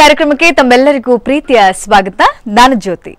ಕಾರ್ಯಕ್ರಮಕ್ಕೆ ತಮ್ಮೆಲ್ಲರಿಗೂ ಪ್ರೀತಿಯ ಸ್ವಾಗತ ನಾನು ಜ್ಯೋತಿ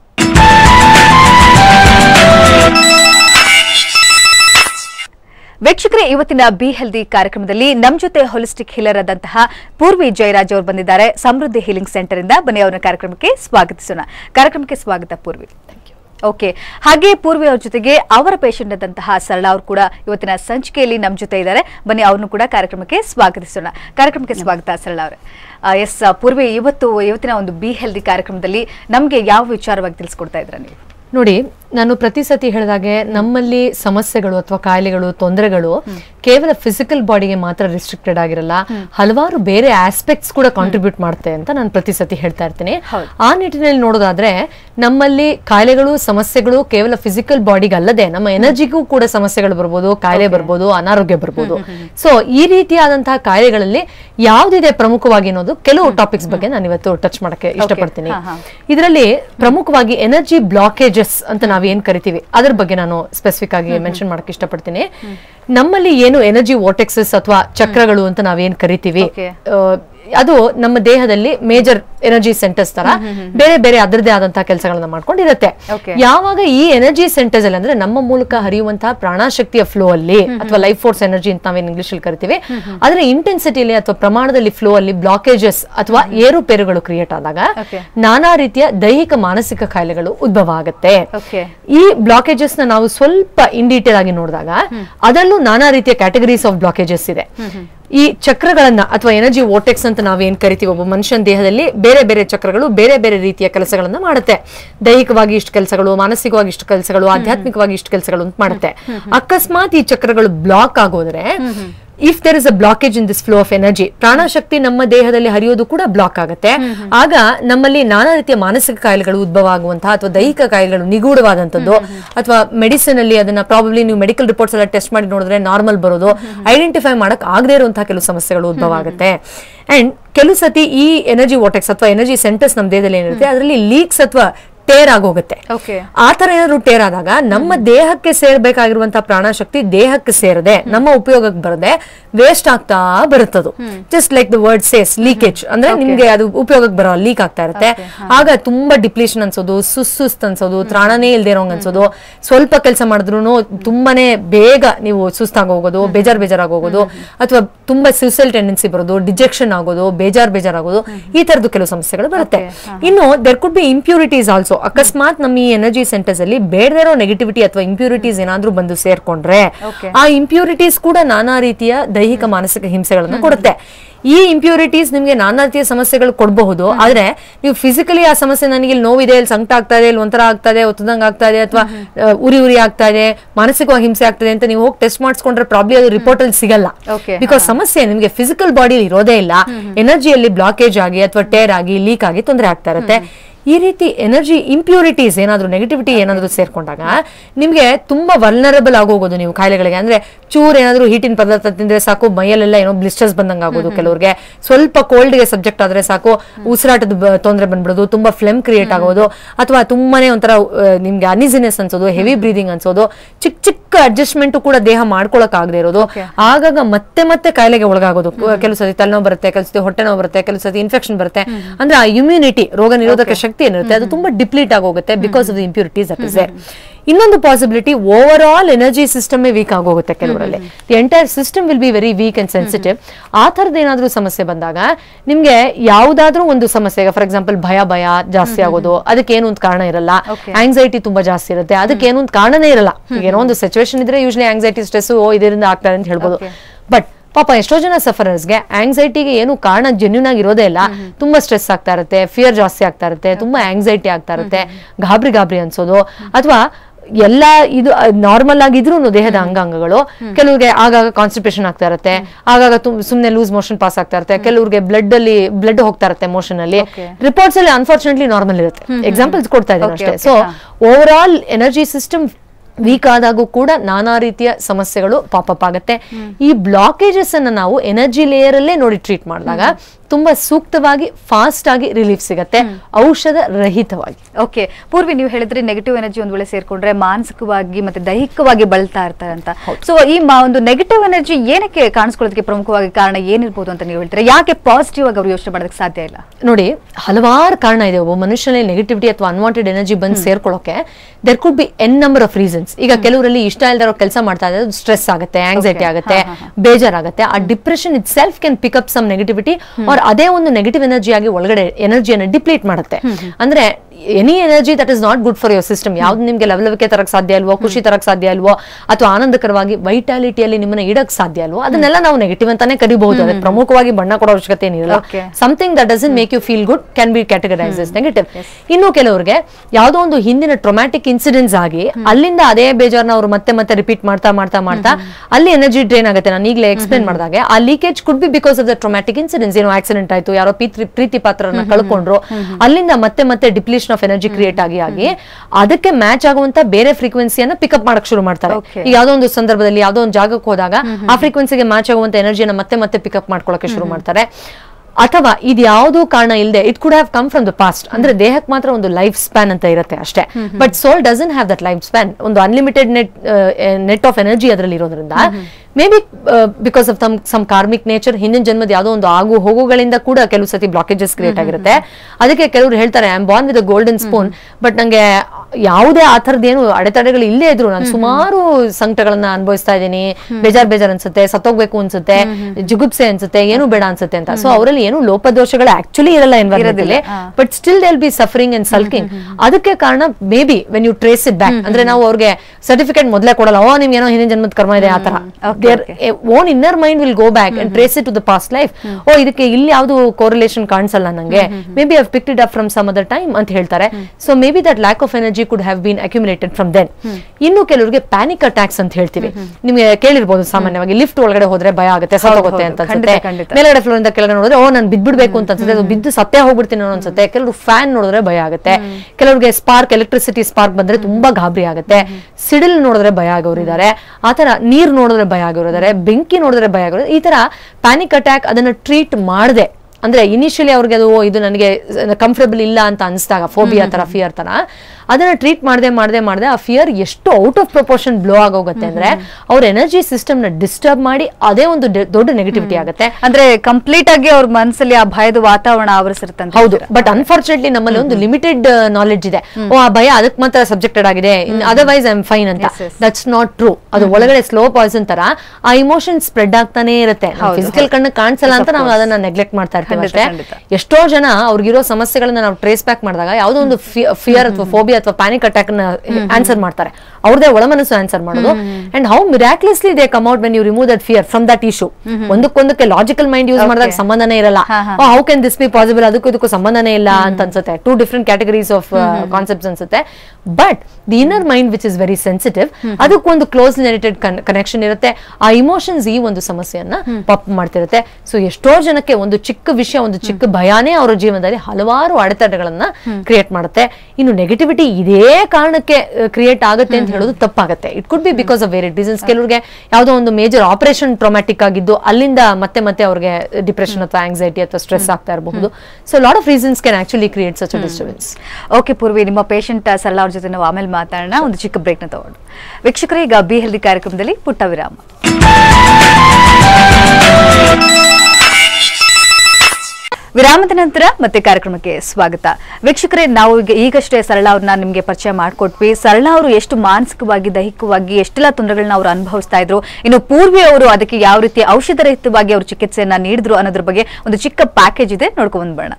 ವೀಕ್ಷಕರೇ ಇವತ್ತಿನ ಬಿ ಹೆಲ್ದಿ ಕಾರ್ಯಕ್ರಮದಲ್ಲಿ ನಮ್ ಜೊತೆ ಹೊಲಿಸ್ಟಿಕ್ ಹೀಲರ್ ಆದಂತಹ ಪೂರ್ವಿ ಜಯರಾಜ್ ಅವರು ಬಂದಿದ್ದಾರೆ ಸಮೃದ್ಧಿ ಹೀಲಿಂಗ್ ಸೆಂಟರ್ ಇಂದ ಬನ್ನಿ ಅವರ ಕಾರ್ಯಕ್ರಮಕ್ಕೆ ಸ್ವಾಗತಿಸೋಣ ಕಾರ್ಯಕ್ರಮಕ್ಕೆ ಸ್ವಾಗತ ಪೂರ್ವಿ ಓಕೆ ಹಾಗೆ ಪೂರ್ವಿ ಅವ್ರ ಜೊತೆಗೆ ಅವರ ಪೇಷಂಟ್ ಆದಂತಹ ಸರಳ ಅವರು ಕೂಡ ಇವತ್ತಿನ ಸಂಚಿಕೆಯಲ್ಲಿ ನಮ್ಮ ಜೊತೆ ಇದ್ದಾರೆ ಬನ್ನಿ ಅವ್ರನ್ನು ಕೂಡ ಕಾರ್ಯಕ್ರಮಕ್ಕೆ ಸ್ವಾಗತಿಸೋಣ ಕಾರ್ಯಕ್ರಮಕ್ಕೆ ಸ್ವಾಗತ ಸರಳ ಅವರೇ ಎಸ್ ಪೂರ್ವಿ ಇವತ್ತು ಇವತ್ತಿನ ಒಂದು ಬಿ ಹೆಲ್ದಿ ಕಾರ್ಯಕ್ರಮದಲ್ಲಿ ನಮಗೆ ಯಾವ ವಿಚಾರವಾಗಿ ತಿಳಿಸ್ಕೊಡ್ತಾ ಇದ್ರ ನೀವು ನೋಡಿ ನಾನು ಪ್ರತಿ ಸತಿ ಹೇಳಿದಾಗೆ ನಮ್ಮಲ್ಲಿ ಸಮಸ್ಯೆಗಳು ಅಥವಾ ಕಾಯಿಲೆಗಳು ತೊಂದರೆಗಳು ಕೇವಲ ಫಿಸಿಕಲ್ ಬಾಡಿಗೆ ಮಾತ್ರ ರಿಸ್ಟ್ರಿಕ್ಟೆಡ್ ಆಗಿರಲ್ಲ ಹಲವಾರು ಬೇರೆ ಆಸ್ಪೆಕ್ಟ್ಸ್ ಕೂಡ ಕಾಂಟ್ರಿಬ್ಯೂಟ್ ಮಾಡುತ್ತೆ ಅಂತ ನಾನು ಪ್ರತಿ ಸತಿ ಹೇಳ್ತಾ ಇರ್ತೀನಿ ಹೌದು. ಆ ನಿಟ್ಟಿನಲ್ಲಿ ನೋಡೋದಾದ್ರೆ ನಮ್ಮಲ್ಲಿ ಕಾಯಿಲೆಗಳು ಸಮಸ್ಯೆಗಳು ಕೇವಲ ಫಿಸಿಕಲ್ ಬಾಡಿಗೆ ಅಲ್ಲದೆ ನಮ್ಮ ಎನರ್ಜಿಗೂ ಕೂಡ ಸಮಸ್ಯೆಗಳು ಬರ್ಬೋದು ಕಾಯಿಲೆ ಬರ್ಬೋದು ಅನಾರೋಗ್ಯ ಬರ್ಬೋದು ಸೊ ಈ ರೀತಿಯಾದಂತಹ ಕಾಯಿಲೆಗಳಲ್ಲಿ ಯಾವ್ದಿದೆ ಪ್ರಮುಖವಾಗಿ ಅನ್ನೋದು ಕೆಲವು ಟಾಪಿಕ್ಸ್ ಬಗ್ಗೆ ನಾನು ಇವತ್ತು ಟಚ್ ಮಾಡಕ್ಕೆ ಇಷ್ಟಪಡ್ತೀನಿ ಹಾ, ಹಾ. ಇದರಲ್ಲಿ ಪ್ರಮುಖವಾಗಿ ಎನರ್ಜಿ ಬ್ಲಾಕೇಜಸ್ ಅಂತ ನಾವೇನ್ ಕರಿತೀವಿ ಅದ್ರ ಬಗ್ಗೆ ನಾನು ಸ್ಪೆಸಿಫಿಕ್ ಆಗಿ ಮೆನ್ಷನ್ ಮಾಡಕ್ ಇಷ್ಟಪಡ್ತೀನಿ ನಮ್ಮಲ್ಲಿ ಏನು ಎನರ್ಜಿ ವೋಟೆಕ್ಸಸ್ ಅಥವಾ ಚಕ್ರಗಳು ಅಂತ ನಾವೇನ್ ಕರಿತೀವಿ Okay. ಆ, ಅದು ನಮ್ಮ ದೇಹದಲ್ಲಿ ಮೇಜರ್ ಎನರ್ಜಿ ಸೆಂಟರ್ಸ್ ತರ ಬೇರೆ ಬೇರೆ ಅದರದೇ ಆದಂತಹ ಕೆಲಸಗಳನ್ನ ಮಾಡ್ಕೊಂಡಿರುತ್ತೆ Okay. ಯಾವಾಗ ಈ ಎನರ್ಜಿ ಸೆಂಟರ್ಸ್ ಅಲ್ಲಿ ಅಂದ್ರೆ ನಮ್ಮ ಮೂಲಕ ಹರಿಯುವಂತಹ ಪ್ರಾಣಶಕ್ತಿಯ ಫ್ಲೋ ಅಲ್ಲಿ ಅಥವಾ ಲೈಫ್ ಫೋರ್ಸ್ ಎನರ್ಜಿ ಅಂತ ನಾವೇನ್ ಇಂಗ್ಲಿಷ್ ಅಲ್ಲಿ ಕರಿತೀವಿ ಅದರ ಇಂಟೆನ್ಸಿಟಿಯಲ್ಲಿ ಅಥವಾ ಪ್ರಮಾಣದಲ್ಲಿ ಫ್ಲೋ ಅಲ್ಲಿ ಬ್ಲಾಕೇಜಸ್ ಅಥವಾ ಏರುಪೇರುಗಳು ಕ್ರಿಯೇಟ್ ಆದಾಗ Okay. ನಾನಾ ರೀತಿಯ ದೈಹಿಕ ಮಾನಸಿಕ ಕಾಯಿಲೆಗಳು ಉದ್ಭವ ಆಗುತ್ತೆ ಓಕೆ ಈ ಬ್ಲಾಕೇಜಸ್ ನ ನಾವು ಸ್ವಲ್ಪ ಇನ್ ಡೀಟೇಲ್ ಆಗಿ ನೋಡಿದಾಗ ಅದರಲ್ಲೂ ನಾನಾ ರೀತಿಯ ಕ್ಯಾಟಗರೀಸ್ ಆಫ್ ಬ್ಲಾಕೇಜಸ್ ಇದೆ ಈ ಚಕ್ರಗಳನ್ನ ಅಥವಾ ಎನರ್ಜಿ ವೋಟೆಕ್ಸ್ ಅಂತ ನಾವೇನ್ ಕರಿತೀವಿ ಒಬ್ಬ ಮನುಷ್ಯನ ದೇಹದಲ್ಲಿ ಬೇರೆ ಬೇರೆ ಚಕ್ರಗಳು ಬೇರೆ ಬೇರೆ ರೀತಿಯ ಕೆಲಸಗಳನ್ನ ಮಾಡುತ್ತೆ ದೈಹಿಕವಾಗಿ ಇಷ್ಟು ಕೆಲಸಗಳು ಮಾನಸಿಕವಾಗಿ ಇಷ್ಟು ಕೆಲಸಗಳು ಆಧ್ಯಾತ್ಮಿಕವಾಗಿ ಇಷ್ಟು ಕೆಲಸಗಳು ಅಂತ ಮಾಡುತ್ತೆ ಅಕಸ್ಮಾತ್ ಈ ಚಕ್ರಗಳು ಬ್ಲಾಕ್ ಆಗೋದ್ರೆ if there is a blockage in this flow of energy ಪ್ರಾಣಶಕ್ತಿ ನಮ್ಮ ದೇಹದಲ್ಲಿ ಹರಿಯೋದು ಕೂಡ ಬ್ಲಾಕ್ ಆಗುತ್ತೆ ಆಗ ನಮ್ಮಲ್ಲಿ ನಾನಾ ರೀತಿಯ ಮಾನಸಿಕ ಕಾಯಿಲೆಗಳು ಉದ್ಭವ ಆಗುವಂತಹ ಅಥವಾ ದೈಹಿಕ ಕಾಯಿಲೆಗಳು ನಿಗೂಢವಾದಂತದ್ದು ಅಥವಾ ಮೆಡಿಸಿನ್ ಅಲ್ಲಿ ಅದನ್ನ ಪ್ರಾಬಬ್ಲಿ ನೀವು ಮೆಡಿಕಲ್ ರಿಪೋರ್ಟ್ಸ್ ಎಲ್ಲ ಟೆಸ್ಟ್ ಮಾಡಿ ನೋಡಿದ್ರೆ ನಾರ್ಮಲ್ ಬರೋದು ಐಡೆಂಟಿಫೈ ಮಾಡಕ್ ಆಗದೇ ಇರುವಂತಹ ಕೆಲವು ಸಮಸ್ಯೆಗಳು ಉದ್ಭವ ಆಗುತ್ತೆ ಅಂಡ್ ಕೆಲವು ಸತಿ ಈ ಎನರ್ಜಿ ವಾಟೆಕ್ಸ್ ಅಥವಾ ಎನರ್ಜಿ ಸೆಂಟರ್ಸ್ ನಮ್ಮ ದೇಹದಲ್ಲಿ ಏನಿರುತ್ತೆ ಅದರಲ್ಲಿ ಲೀಕ್ಸ್ ಅಥವಾ ಟೇರ್ ಆಗೋಗುತ್ತೆ ಓಕೆ ಆ ತರ ಏನಾದ್ರು ಟೇರ್ ಆದಾಗ ನಮ್ಮ ದೇಹಕ್ಕೆ ಸೇರ್ಬೇಕಾಗಿರುವಂತಹ ಪ್ರಾಣಶಕ್ತಿ ದೇಹಕ್ಕೆ ಸೇರದೆ ನಮ್ಮ ಉಪಯೋಗಕ್ಕೆ ಬರದೆ ವೇಸ್ಟ್ ಆಗ್ತಾ ಬರುತ್ತದು just like the word says leakage ಅಂದ್ರೆ ನಿಮ್ಗೆ ಅದು ಉಪಯೋಗಕ್ಕೆ ಬರೋ ಲೀಕ್ ಆಗ್ತಾ ಇರುತ್ತೆ ಆಗ ತುಂಬಾ ಡಿಪ್ಲೇಷನ್ ಅನ್ಸೋದು ಸುಸ್ಸುಸ್ತ್ ಅನ್ಸೋದು ತ್ರಾಣನೇ ಇಲ್ದೇ ಇರೋಂಗ್ ಅನ್ಸೋದು ಸ್ವಲ್ಪ ಕೆಲಸ ಮಾಡಿದ್ರು ತುಂಬಾನೇ ಬೇಗ ನೀವು ಸುಸ್ತಾಗಿ ಹೋಗೋದು ಬೇಜಾರ್ ಬೇಜಾರಾಗಿ ಹೋಗೋದು ಅಥವಾ ತುಂಬಾ ಸುಸೈಲ್ ಟೆಂಡೆನ್ಸಿ ಬರೋದು ಡಿಜೆಕ್ಷನ್ ಆಗೋದು ಬೇಜಾರ್ ಬೇಜಾರಾಗೋದು ಈ ತರದ್ದು ಕೆಲವು ಸಮಸ್ಯೆಗಳು ಬರುತ್ತೆ ಇನ್ನು there could be impurities also ಅಕಸ್ಮಾತ್ ನಮ್ಮ ಈ ಎನರ್ಜಿ ಸೆಂಟರ್ಸ್ ಅಲ್ಲಿ ಬೇಡದೇ ಇರೋ ನೆಗೆಟಿವಿಟಿ ಅಥವಾ ಇಂಪ್ಯೂರಿಟೀಸ್ ಏನಾದ್ರೂ ಬಂದು ಸೇರ್ಕೊಂಡ್ರೆ Okay. ಆ ಇಂಪ್ಯೂರಿಟೀಸ್ ಕೂಡ ನಾನಾ ರೀತಿಯ ದೈಹಿಕ ಮಾನಸಿಕ ಹಿಂಸೆಗಳನ್ನ ಕೊಡುತ್ತೆ ಈ ಇಂಪ್ಯೂರಿಟೀಸ್ ನಿಮ್ಗೆ ನಾನಾ ರೀತಿಯ ಸಮಸ್ಯೆಗಳು ಕೊಡಬಹುದು ಆದ್ರೆ ನೀವು ಫಿಸಿಕಲಿ ಆ ಸಮಸ್ಯೆ ನನಗೆ ಇಲ್ಲಿ ನೋವಿದೆ ಇಲ್ಲಿ ಸಂಕಟ ಆಗ್ತಾ ಇದೆ ಇಲ್ಲಿ ಒಂಥರ ಆಗ್ತಾ ಇದೆ ಒತ್ತದಂಗ ಆಗ್ತಾ ಇದೆ ಅಥವಾ ಉರಿ ಉರಿ ಆಗ್ತಾ ಇದೆ ಮಾನಸಿಕವಾಗಿ ಹಿಂಸೆ ಆಗ್ತದೆ ಅಂತ ನೀವು ಹೋಗಿ ಟೆಸ್ಟ್ ಮಾಡಿಸ್ಕೊಂಡ್ರೆ ಪ್ರಾಬ್ಲಿ ಅದು ರಿಪೋರ್ಟ್ ಅಲ್ಲಿ ಸಿಗಲ್ಲ Okay, ಬಿಕಾಸ್ ಸಮಸ್ಯೆ ನಿಮ್ಗೆ ಫಿಸಿಕಲ್ ಬಾಡಿ ಇರೋದೇ ಇಲ್ಲ ಎನರ್ಜಿಯಲ್ಲಿ ಬ್ಲಾಕೇಜ್ ಆಗಿ ಅಥವಾ ಟೇರ್ ಆಗಿ ಲೀಕ್ ಆಗಿ ತೊಂದರೆ ಆಗ್ತಾ ಇರುತ್ತೆ ಈ ರೀತಿ ಎನರ್ಜಿ ಇಂಪ್ಯೂರಿಟೀಸ್ ಏನಾದ್ರು ನೆಗೆಟಿವಿಟಿ ಏನಾದ್ರು ಸೇರ್ಕೊಂಡಾಗ ನಿಮ್ಗೆ ತುಂಬಾ ವಲ್ನರಬಲ್ ಆಗೋಗೋದು ನೀವು ಕಾಯಿಲೆಗಳಿಗೆ ಅಂದ್ರೆ ಚೂರ್ ಏನಾದ್ರು ಹೀಟಿನ ಪದಾರ್ಥ ತಿಂದ್ರೆ ಸಾಕು ಮೈಯಲ್ಲೆಲ್ಲ ಏನೋ ಬ್ಲಿಸ್ಟರ್ಸ್ ಬಂದಂಗ ಆಗೋದು ಕೆಲವ್ರಿಗೆ ಸ್ವಲ್ಪ cold ಗೆ ಸಬ್ಜೆಕ್ಟ್ ಆದ್ರೆ ಸಾಕು ಉಸಿರಾಟದ ಬ- ತೊಂದರೆ ಬಂದ್ಬಿಡೋದು ತುಂಬಾ ಫ್ಲೆಮ್ ಕ್ರಿಯೇಟ್ ಆಗೋದು ಅಥವಾ ತುಂಬಾನೇ ಒಂಥರ ಆ, ನಿಮ್ಗೆ ಅನಿಸಿನೆಸ್ ಅನ್ಸೋದು ಹೆವಿ ಬ್ರೀದಿಂಗ್ ಅನ್ಸೋದು ಚಿಕ್ಕ ಚಿಕ್ಕ ಅಡ್ಜಸ್ಟ್ಮೆಂಟ್ ಕೂಡ ದೇಹ ಮಾಡ್ಕೊಳಕ್ ಆಗದೆ ಇರೋದು ಆಗಾಗ ಮತ್ತೆ ಮತ್ತೆ ಕಾಯಿಲೆಗೆ ಒಳಗಾಗೋದು ಕೆಲವು ಸತಿ ತಲೆನೋವು ಬರುತ್ತೆ ಕೆಲವು ಸತಿ ಹೊಟ್ಟೆ ನೋವು ಬರುತ್ತೆ ಕೆಲವು ಸತಿ ಇನ್ಫೆಕ್ಷನ್ ಬರುತ್ತೆ ಅಂದ್ರೆ ಆ ಇಮ್ಯುನಿಟಿ ರೋಗ ನಿರೋಧಕ ಶಕ್ತಿ ಏನಿರುತ್ತೆ ಅದು ತುಂಬಾ ಡಿಪ್ಲೀಟ್ ಆಗೋಗುತ್ತೆ because of the impurities that is there ಇನ್ನೊಂದು possibility overall energy system weak ಆಗೋಗುತ್ತೆ ಕೆಲವರಲ್ಲಿ the entire system will be very weak and sensitive ಆ ಥರದ್ದು ಏನಾದ್ರೂ ಸಮಸ್ಯೆ ಬಂದಾಗ ನಿಮ್ಗೆ ಯಾವ್ದಾದ್ರೂ ಒಂದು ಸಮಸ್ಯೆ ಫಾರ್ ಎಕ್ಸಾಂಪಲ್ ಭಯ ಭಯ ಜಾಸ್ತಿ ಆಗೋದು ಅದಕ್ಕೆ ಏನು ಒಂದು ಕಾರಣ ಇರಲ್ಲ ಆಂಗ್ಸೈಟಿ ತುಂಬಾ ಜಾಸ್ತಿ ಇರುತ್ತೆ ಅದಕ್ಕೆ ಏನು ಒಂದು ಕಾರಣನೇ ಇರಲ್ಲ ಈಗ ಏನೋ ಒಂದು ಸಿಚುವೇಶನ್ ಇದ್ರೆ ಯೂಶಲಿ ಆಂಗ್ಸೈಟಿ ಸ್ಟ್ರೆಸ್ ಓ ಇದರಿಂದ ಆಗ್ತಾರೆ ಅಂತ ಹೇಳ್ಬೋದು ಬಟ್ ಪಾಪ ಎಷ್ಟೋ ಜನ ಸಫರರ್ಸ್ಗೆ ಆಂಗ್ಸೈಟಿಗೆ ಏನು ಕಾರಣ ಜೆನ್ಯೂನ್ ಆಗಿ ಇರೋದೇ ಇಲ್ಲ ತುಂಬಾ ಸ್ಟ್ರೆಸ್ ಆಗ್ತಾ ಇರುತ್ತೆ ಫಿಯರ್ ಜಾಸ್ತಿ ಆಗ್ತಾ ಇರುತ್ತೆ ತುಂಬಾ ಆಂಗ್ಸೈಟಿ ಆಗ್ತಾ ಇರುತ್ತೆ ಗಾಬರಿ ಗಾಬರಿ ಅನ್ಸೋದು ಅಥವಾ ಎಲ್ಲ ಇದು ನಾರ್ಮಲ್ ಆಗಿದ್ರು ದೇಹದ ಅಂಗಾಂಗಗಳು ಕೆಲವ್ರಿಗೆ ಆಗಾಗ ಕಾನ್ಸ್ಟಿಪೇಷನ್ ಆಗ್ತಾ ಇರುತ್ತೆ ಆಗಾಗ ತುಂ- ಸುಮ್ನೆ ಲೂಸ್ ಮೋಷನ್ ಪಾಸ್ ಆಗ್ತಾ ಇರುತ್ತೆ ಕೆಲವ್ರಿಗೆ ಬ್ಲಡ್ ಅಲ್ಲಿ ಬ್ಲಡ್ ಹೋಗ್ತಾ ಇರುತ್ತೆ ಮೋಷನ್ ಅಲ್ಲಿ Okay. ರಿಪೋರ್ಟ್ಸ್ ಅಲ್ಲಿ ಅನ್ಫಾರ್ಚುನೇಟ್ಲಿ ನಾರ್ಮಲ್ ಇರುತ್ತೆ ಎಕ್ಸಾಂಪಲ್ಸ್ ಕೊಡ್ತಾ ಇದ್ದೀನಿ Okay, ಅಷ್ಟೇ okay, ಸೊ ಹಾ. Overall energy system weak ಆದಾಗೂ ಕೂಡ ನಾನಾ ರೀತಿಯ ಸಮಸ್ಯೆಗಳು ಪಾಪಪ್ ಆಗುತ್ತೆ ಈ ಬ್ಲಾಕೇಜಸ್ ಅನ್ನ ನಾವು ಎನರ್ಜಿ ಲೇಯರ್ ಅಲ್ಲೇ ನೋಡಿ ಟ್ರೀಟ್ ಮಾಡಿದಾಗ ತುಂಬಾ ಸೂಕ್ತವಾಗಿ ಫಾಸ್ಟ್ ಆಗಿ ರಿಲೀಫ್ ಸಿಗತ್ತೆ ಔಷಧ ರಹಿತವಾಗಿ ಓಕೆ ಪೂರ್ವಿ ನೀವು ಹೇಳಿದ್ರೆ ನೆಗೆಟಿವ್ ಎನರ್ಜಿ ಒಂದ್ ವೇಳೆ ಸೇರ್ಕೊಂಡ್ರೆ ಮಾನಸಿಕವಾಗಿ ಮತ್ತೆ ದೈಹಿಕವಾಗಿ ಬಳಲ್ತಾ ಇರ್ತಾರೆ ಅಂತ ಸೊ ಈ ಮಾ- ಒಂದು ನೆಗೆಟಿವ್ ಎನರ್ಜಿ ಏನಕ್ಕೆ ಕಾಣಿಸ್ಕೊಳ್ಳೋದಕ್ಕೆ ಪ್ರಮುಖವಾಗಿ ಕಾರಣ ಏನಿರ್ಬೋದು ಅಂತ ನೀವು ಹೇಳ್ತೀರಾ ಯಾಕೆ ಪಾಸಿಟಿವ್ ಆಗಿ ಅವ್ರು ಯೋಚನೆ ಮಾಡೋದಕ್ಕೆ ಸಾಧ್ಯ ಇಲ್ಲ ನೋಡಿ ಹಲವಾರು ಕಾರಣ ಇದೆ ಒಬ್ಬ ಮನುಷ್ಯನಲ್ಲಿ ನೆಗೆಟಿವಿಟಿ ಅಥವಾ ಅನ್ವಾಂಟೆಡ್ ಎನರ್ಜಿ ಬಂದು ಸೇರ್ಕೊಳ್ಳೋಕೆ there could be an number of reasons ಈಗ ಕೆಲವರಲ್ಲಿ ಇಷ್ಟ ಇಲ್ದಿರೋ ಕೆಲಸ ಮಾಡ್ತಾ ಇದ್ದಾರೆ ಸ್ಟ್ರೆಸ್ ಆಗುತ್ತೆ ಆಂಗ್ಸೈಟಿ Okay. ಆಗುತ್ತೆ ಹಾ, ಹಾ, ಬೇಜಾರಾಗುತ್ತೆ ಆ depression itself can pick up some negativity ಅವ್ರ ಅದೇ ಒಂದು ನೆಗೆಟಿವ್ ಎನರ್ಜಿ ಆಗಿ ಒಳಗಡೆ ಎನರ್ಜಿಯನ್ನು ಡಿಪ್ಲೀಟ್ ಮಾಡುತ್ತೆ ಅಂದ್ರೆ any energy that is not good for your system ಯಾವ್ದು ನಿಮ್ಗೆ ಲವಲವಿಕೆ ತರಕ್ ಸಾಧ್ಯ ಇಲ್ವೋ ಖುಷಿ ತರಕ್ ಸಾಧ್ಯ ಇಲ್ವೋ ಅಥವಾ ಆನಂದಕರವಾಗಿ ವೈಟಾಲಿಟಿಯಲ್ಲಿ ನಿಮ್ಮನ್ನ ಇಡಕ್ ಸಾಧ್ಯ ಇಲ್ವೋ ಅದನ್ನೆಲ್ಲ ನಾವು ನೆಗೆಟಿವ್ ಅಂತಾನೆ ಕರಿಬಹುದು ಅದಕ್ಕೆ ಪ್ರಮುಖವಾಗಿ ಬಣ್ಣ ಕೊಡೋ ಅವಶ್ಯಕತೆ ಏನಿರಲ್ಲ Okay. Something that doesn't make you feel good can be categorise as negative ಇನ್ನು ಕೆಲವರಿಗೆ ಯಾವುದೋ ಒಂದು ಹಿಂದಿನ ಟ್ರೊಮ್ಯಾಟಿಕ್ ಇನ್ಸಿಡೆಂಟ್ಸ್ ಆಗಿ ಅಲ್ಲಿಂದ ಅದೇ ಬೇಜಾರ್ನ ಅವ್ರು ಮತ್ತೆ ಮತ್ತೆ ರಿಪೀಟ್ ಮಾಡ್ತಾ ಮಾಡ್ತಾ ಮಾಡ್ತಾ ಅಲ್ಲಿ ಎನರ್ಜಿ ಡ್ರೈನ್ ಆಗುತ್ತೆ ನಾನು ಈಗಲೇ ಎಕ್ಸ್ಪ್ಲೇನ್ ಮಾಡಿದಾಗ ಆ leakage could be because of the traumatic incidents ಏನೋ ಆಕ್ಸಿಡೆಂಟ್ ಆಯ್ತು ಯಾರೋ ಪ್ರೀತಿ ಪ್ರೀತಿ ಪಾತ್ರನ ಕಳ್ಕೊಂಡ್ರು ಅಲ್ಲಿಂದ ಮತ್ತೆ ಮತ್ತೆ ಡಿಪ್ಲೀಷನ್ ಆಫ್ ಎನರ್ಜಿ ಕ್ರಿಯೇಟ್ ಆಗಿ ಆಗಿ ಅದಕ್ಕೆ ಮ್ಯಾಚ್ ಆಗುವಂತ ಬೇರೆ ಫ್ರೀಕ್ವೆನ್ಸಿಯನ್ನ ಪಿಕಪ್ ಮಾಡಕ್ ಶುರು ಮಾಡ್ತಾರೆ Okay. ಈಗ ಯಾವ್ದೋ ಒಂದು ಸಂದರ್ಭದಲ್ಲಿ ಯಾವ್ದೋ ಒಂದು ಜಾಗಕ್ಕೆ ಹೋದಾಗ ಆ ಫ್ರೀಕ್ವೆನ್ಸಿಗೆ ಮ್ಯಾಚ್ ಆಗುವಂತ ಎನರ್ಜಿಯನ್ನ ಮತ್ತೆ ಮತ್ತೆ ಪಿಕಪ್ ಮಾಡ್ಕೊಳ್ಳೋಕೆ ಶುರು ಮಾಡ್ತಾರೆ ಅಥವಾ ಇದು ಯಾವುದೋ ಕಾರಣ ಇಲ್ಲದೆ it could have come from the past ಅಂದ್ರೆ ದೇಹಕ್ಕೆ ಮಾತ್ರ ಒಂದು ಲೈಫ್ ಸ್ಪ್ಯಾನ್ ಅಂತ ಇರುತ್ತೆ ಅಷ್ಟೇ but soul doesn't have that life span ಒಂದು unlimited net net of energy ಅದರಲ್ಲಿ ಇರೋದ್ರಿಂದ maybe because of them some karmic nature ಹಿಂದಿನ ಜನ್ಮದ ಯಾವುದೋ ಒಂದು ಆಗು ಹೋಗುಗಳಿಂದ ಕೂಡ ಕೆಲವು ಸತಿ ಬ್ಲಾಕೇಜಸ್ ಕ್ರಿಯೇಟ್ ಆಗಿರುತ್ತೆ ಅದಕ್ಕೆ ಕೆಲವರು ಹೇಳ್ತಾರೆ I am born with golden spoon but ನಂಗೆ ಯಾವುದೇ ಆ ಥರದ್ದೇನು ಅಡೆತಡೆಗಳು ಇಲ್ಲೇ ಇದ್ರು ನಾನು ಸುಮಾರು ಸಂಕಟಗಳನ್ನ ಅನುಭವಿಸ್ತಾ ಇದ್ದೀನಿ ಬೇಜಾರ್ ಬೇಜಾರ್ ಅನ್ಸುತ್ತೆ ಸತ್ತೋಗ್ಬೇಕು ಅನ್ಸುತ್ತೆ ಜುಗುಪ್ಸೆ ಅನ್ಸುತ್ತೆ ಏನು ಬೇಡ ಅನ್ಸುತ್ತೆ ಅಂತ ಸೊ ಅವರಲ್ಲಿ ಏನು ಲೋಪದೋಷಗಳು ಆಕ್ಚುಲಿ ಇರಲ್ಲ ಎನ್ವೈರನ್ಮೆಂಟ್ ಇರೋದಿಲ್ಲ, ಹಾ. But still they'll be suffering and sulking ಅದಕ್ಕೆ ಕಾರಣ maybe when you trace it back ಅಂದ್ರೆ ನಾವು ಅವ್ರಿಗೆ ಸರ್ಟಿಫಿಕೇಟ್ ಮೊದಲೇ ಕೊಡಲ್ಲ ಓ ನಿಮ್ಗೆ ಏನೋ ಹಿಂದಿನ ಜನ್ಮದ ಕರ್ಮ ಇದೆ ಆ ತರ Okay, there okay. Own inner mind will go back and trace it to the past life ಓ ಇದಕ್ಕೆ ಇಲ್ಲಿ ಯಾವ್ದು ಕೋರಿಲೇಷನ್ ಕಾಣಿಸಲ್ಲ ನಂಗೆ maybe have picked it up from some other time ಅಂತ ಹೇಳ್ತಾರೆ so maybe that lack of energy could have been accumulated from then ಇನ್ನು ಕೆಲವರಿಗೆ ಪ್ಯಾನಿಕ್ ಅಟ್ಯಾಕ್ಸ್ ಅಂತ ಹೇಳ್ತೀವಿ ನಿಮ್ಗೆ ಕೇಳಿರ್ಬೋದು ಸಾಮಾನ್ಯವಾಗಿ ಲಿಫ್ಟ್ ಒಳಗಡೆ ಹೋದ್ರೆ ಭಯ ಆಗುತ್ತೆ ಸತ್ತೋಗುತ್ತೆ ಹೌದು, ಅಂತ ಖಂಡಿತ, ಅನ್ಸುತ್ತೆ ಖಂಡಿತ. ಮೇಲ್ಗಡೆ ಫ್ಲೋರ್ ಇಂದ ಕೆಳಗಡೆ ನೋಡಿದ್ರೆ ಓ ನಾನು ಬಿದ್ಬಿಡ್ಬೇಕು ಅಂತ ಅನ್ಸುತ್ತೆ ಅದು ಬಿದ್ದು ಸತ್ತೇ ಹೋಗ್ಬಿಡ್ತೀನಿ ಅನ್ನೋ ಅನ್ಸುತ್ತೆ ಕೆಲವರು ಫ್ಯಾನ್ ನೋಡಿದ್ರೆ ಭಯ ಆಗುತ್ತೆ ಕೆಲವರಿಗೆ ಸ್ಪಾರ್ಕ್ ಎಲೆಕ್ಟ್ರಿಸಿಟಿ ಸ್ಪಾರ್ಕ್ ಬಂದ್ರೆ ತುಂಬಾ ಗಾಬರಿ ಆಗುತ್ತೆ ಸಿಡಿಲ್ ನೋಡಿದ್ರೆ ಭಯ ಆಗೋರು ಇದಾರೆ ಆತರ ನೀರ್ ನೋಡಿದ್ರೆ ಭಯ ಆಗೋರು ಇದಾರೆ ಬೆಂಕಿ ನೋಡಿದ್ರೆ ಭಯ ಆಗೋರು ಈ ತರ ಪ್ಯಾನಿಕ್ ಅಟ್ಯಾಕ್ ಅದನ್ನ ಟ್ರೀಟ್ ಮಾಡದೆ ಅಂದ್ರೆ ಇನಿಷಿಯಲಿ ಅವ್ರಿಗೆ ಅದು ಓ ಇದು ನನಗೆ ಕಂಫರ್ಟಬಲ್ ಇಲ್ಲ ಅಂತ ಅನಿಸಿದಾಗ ಫೋಬಿಯಾ ತರ ಫಿಯರ್ ತರ ಅದನ್ನ ಟ್ರೀಟ್ ಮಾಡದೆ ಮಾಡದೆ ಮಾಡದೆ ಆ ಫಿಯರ್ ಎಷ್ಟು ಔಟ್ ಆಫ್ ಪ್ರಪೋರ್ಷನ್ ಬ್ಲೋ ಆಗೋಗುತ್ತೆ ಅಂದ್ರೆ ಅವ್ರ ಎನರ್ಜಿ ಸಿಸ್ಟಮ್ ನ ಡಿಸ್ಟರ್ಬ್ ಮಾಡಿ ಅದೇ ಒಂದು ಡೆ- ದೊಡ್ಡ ನೆಗೆಟಿವಿಟಿ ಆಗುತ್ತೆ ಅಂದ್ರೆ ಕಂಪ್ಲೀಟ್ ಆಗಿ ಅವ್ರ ಮನಸ್ಸಲ್ಲಿ ಆ ಭಯದ ವಾತಾವರಣ ಆವರಿಸಿರುತ್ತೆ ಹೌದು ಬಟ್ ಅನ್ಫಾರ್ಚುನೇಟ್ಲಿ ನಮ್ಮಲ್ಲಿ ಒಂದು ಲಿಮಿಟೆಡ್ ನಾಲೆಡ್ಜ್ ಇದೆ ಓ ಆ ಭಯ ಅದಕ್ಕೆ ಮಾತ್ರ ಸಬ್ಜೆಕ್ಟೆಡ್ ಆಗಿದೆ ಅದರ್ವೈಸ್ ಐ ಆಮ್ ಫೈನ್ ಅಂತ Yes, yes. That's not true ಅದು ಒಳಗಡೆ ಸ್ಲೋ ಪಾಯ್ಸನ್ ತರ ಆ ಇಮೋಷನ್ ಸ್ಪ್ರೆಡ್ ಆಗ್ತಾನೆ ಇರುತ್ತೆ ಹೌದು, ಫಿಸಿಕಲ್ ಕಣ್ಣು ಕಾಣಿಸಲ್ಲ ಅಂತ ನಾವು ಅದನ್ನ ನೆಗ್ಲೆಕ್ಟ್ ಮಾಡ್ತಾ ಇರ್ತೀವಿ ಖಂಡಿತ, ಅಷ್ಟೇ ಖಂಡಿತ. ಎಷ್ಟೋ ಜನ ಅವ್ರಿಗಿರೋ ಸಮಸ್ಯೆಗಳನ್ನ ನಾವು ಟ್ರೇಸ್ ಬ್ಯಾಕ್ ಮಾಡಿದಾಗ ಯಾವುದೋ ಒಂದು ಫಿಯರ್ ಅಥವಾ ಫೋಬಿಯಾ ಅಥವಾ ಪ್ಯಾನಿಕ್ ಅಟ್ಯಾಕ್ ನ ಆನ್ಸರ್ ಮಾಡ್ತಾರೆ ಅವ್ರದೇ ಒಳಮನಸ್ಸು ಆನ್ಸರ್ ಮಾಡೋದು and how miraculously they come out when you remove that fear from that issue ಒಂದಕ್ಕೊಂದಕ್ಕೆ ಲಾಜಿಕಲ್ ಮೈಂಡ್ ಯೂಸ್ ಮಾಡಿದಾಗ Okay. ಸಂಬಂಧನೇ ಇರಲ್ಲ ಹಾ, ಹಾ. How can this be possible ಅದಕ್ಕೂ ಇದಕ್ಕೂ ಸಂಬಂಧನೇ ಇಲ್ಲ ಅಂತ ಅನ್ಸುತ್ತೆ two different categories of concepts ಅನ್ಸುತ್ತೆ but the inner mind which is very sensitive ಅದಕ್ಕೊಂದು ಕ್ಲೋಸ್ ರಿಲೇಟೆಡ್ ಕನೆಕ್ಷನ್ ಇರುತ್ತೆ ಆ ಇಮೋಷನ್ಸ್ ಈ ಒಂದು ಸಮಸ್ಯೆಯನ್ನ ಪಾಪ್ ಮಾಡ್ತಿರುತ್ತೆ ಸೊ ಎಷ್ಟೋ ಜನಕ್ಕೆ ಒಂದು ಚಿಕ್ಕ ವಿಷಯ ಒಂದು ಚಿಕ್ಕ ಭಯಾನೇ ಅವರ ಜೀವನದಲ್ಲಿ ಹಲವಾರು ಅಡೆತಡೆಗಳನ್ನ ಕ್ರಿಯೇಟ್ ಮಾಡುತ್ತೆ ಇನ್ನು ನೆಗೆಟಿವಿಟಿ ಇದೇ ಕಾರಣಕ್ಕೆ ಕ್ರಿಯೇಟ್ ಆಗುತ್ತೆ ಅಂತ ಹೇಳೋದು ತಪ್ಪಾಗುತ್ತೆ it could be because of varied reasons ಕೆಲವರಿಗೆ ಯಾವುದೋ ಒಂದು ಮೇಜರ್ ಆಪರೇಷನ್ ಟ್ರಾಮ್ಯಾಟಿಕ್ ಆಗಿದ್ದು ಅಲ್ಲಿಂದ ಮತ್ತೆ ಮತ್ತೆ ಅವ್ರಿಗೆ ಡಿಪ್ರೆಷನ್ ಅಥವಾ ಆಂಗ್ಸೈಟಿ ಅಥವಾ ಸ್ಟ್ರೆಸ್ ಆಗ್ತಾ ಇರಬಹುದು so lot of reasons can actually create such disturbance okay Poorvi ನಿಮ್ಮ ಪೇಷಂಟ್ ಸರಳ ಅವ್ರ ಜೊತೆ ನಾವು ಆಮೇಲೆ ಮಾತಾಡೋಣ ಒಂದು ಚಿಕ್ಕ ಬ್ರೇಕ್ ನ ತಗೊಂಡು ವೀಕ್ಷಕರೇ ಈಗ ಬಿ ಹೆಲ್ದಿ ಕಾರ್ಯಕ್ರಮದಲ್ಲಿ ಪುಟ್ಟ ವಿರಾಮ ವಿರಾಮದ ನಂತರ ಮತ್ತೆ ಕಾರ್ಯಕ್ರಮಕ್ಕೆ ಸ್ವಾಗತ ವೀಕ್ಷಕರೇ ನಾವು ಈಗ ಈಗಷ್ಟೇ ಸರಳ ಅವ್ರನ್ನ ನಿಮ್ಗೆ ಪರಿಚಯ ಮಾಡ್ಕೊಟ್ವಿ ಸರಳ ಅವರು ಎಷ್ಟು ಮಾನಸಿಕವಾಗಿ ದೈಹಿಕವಾಗಿ ಎಷ್ಟೆಲ್ಲ ತೊಂದರೆಗಳನ್ನ ಅವರು ಅನುಭವಿಸ್ತಾ ಇದ್ರು ಇನ್ನು ಪೂರ್ವಿ ಅವರು ಅದಕ್ಕೆ ಯಾವ ರೀತಿ ಔಷಧ ರಹಿತವಾಗಿ ಅವರು ಚಿಕಿತ್ಸೆಯನ್ನ ನೀಡಿದ್ರು ಅನ್ನೋದ್ರ ಬಗ್ಗೆ ಒಂದು ಚಿಕ್ಕ ಪ್ಯಾಕೇಜ್ ಇದೆ ನೋಡ್ಕೊಂಡ್ ಬರೋಣ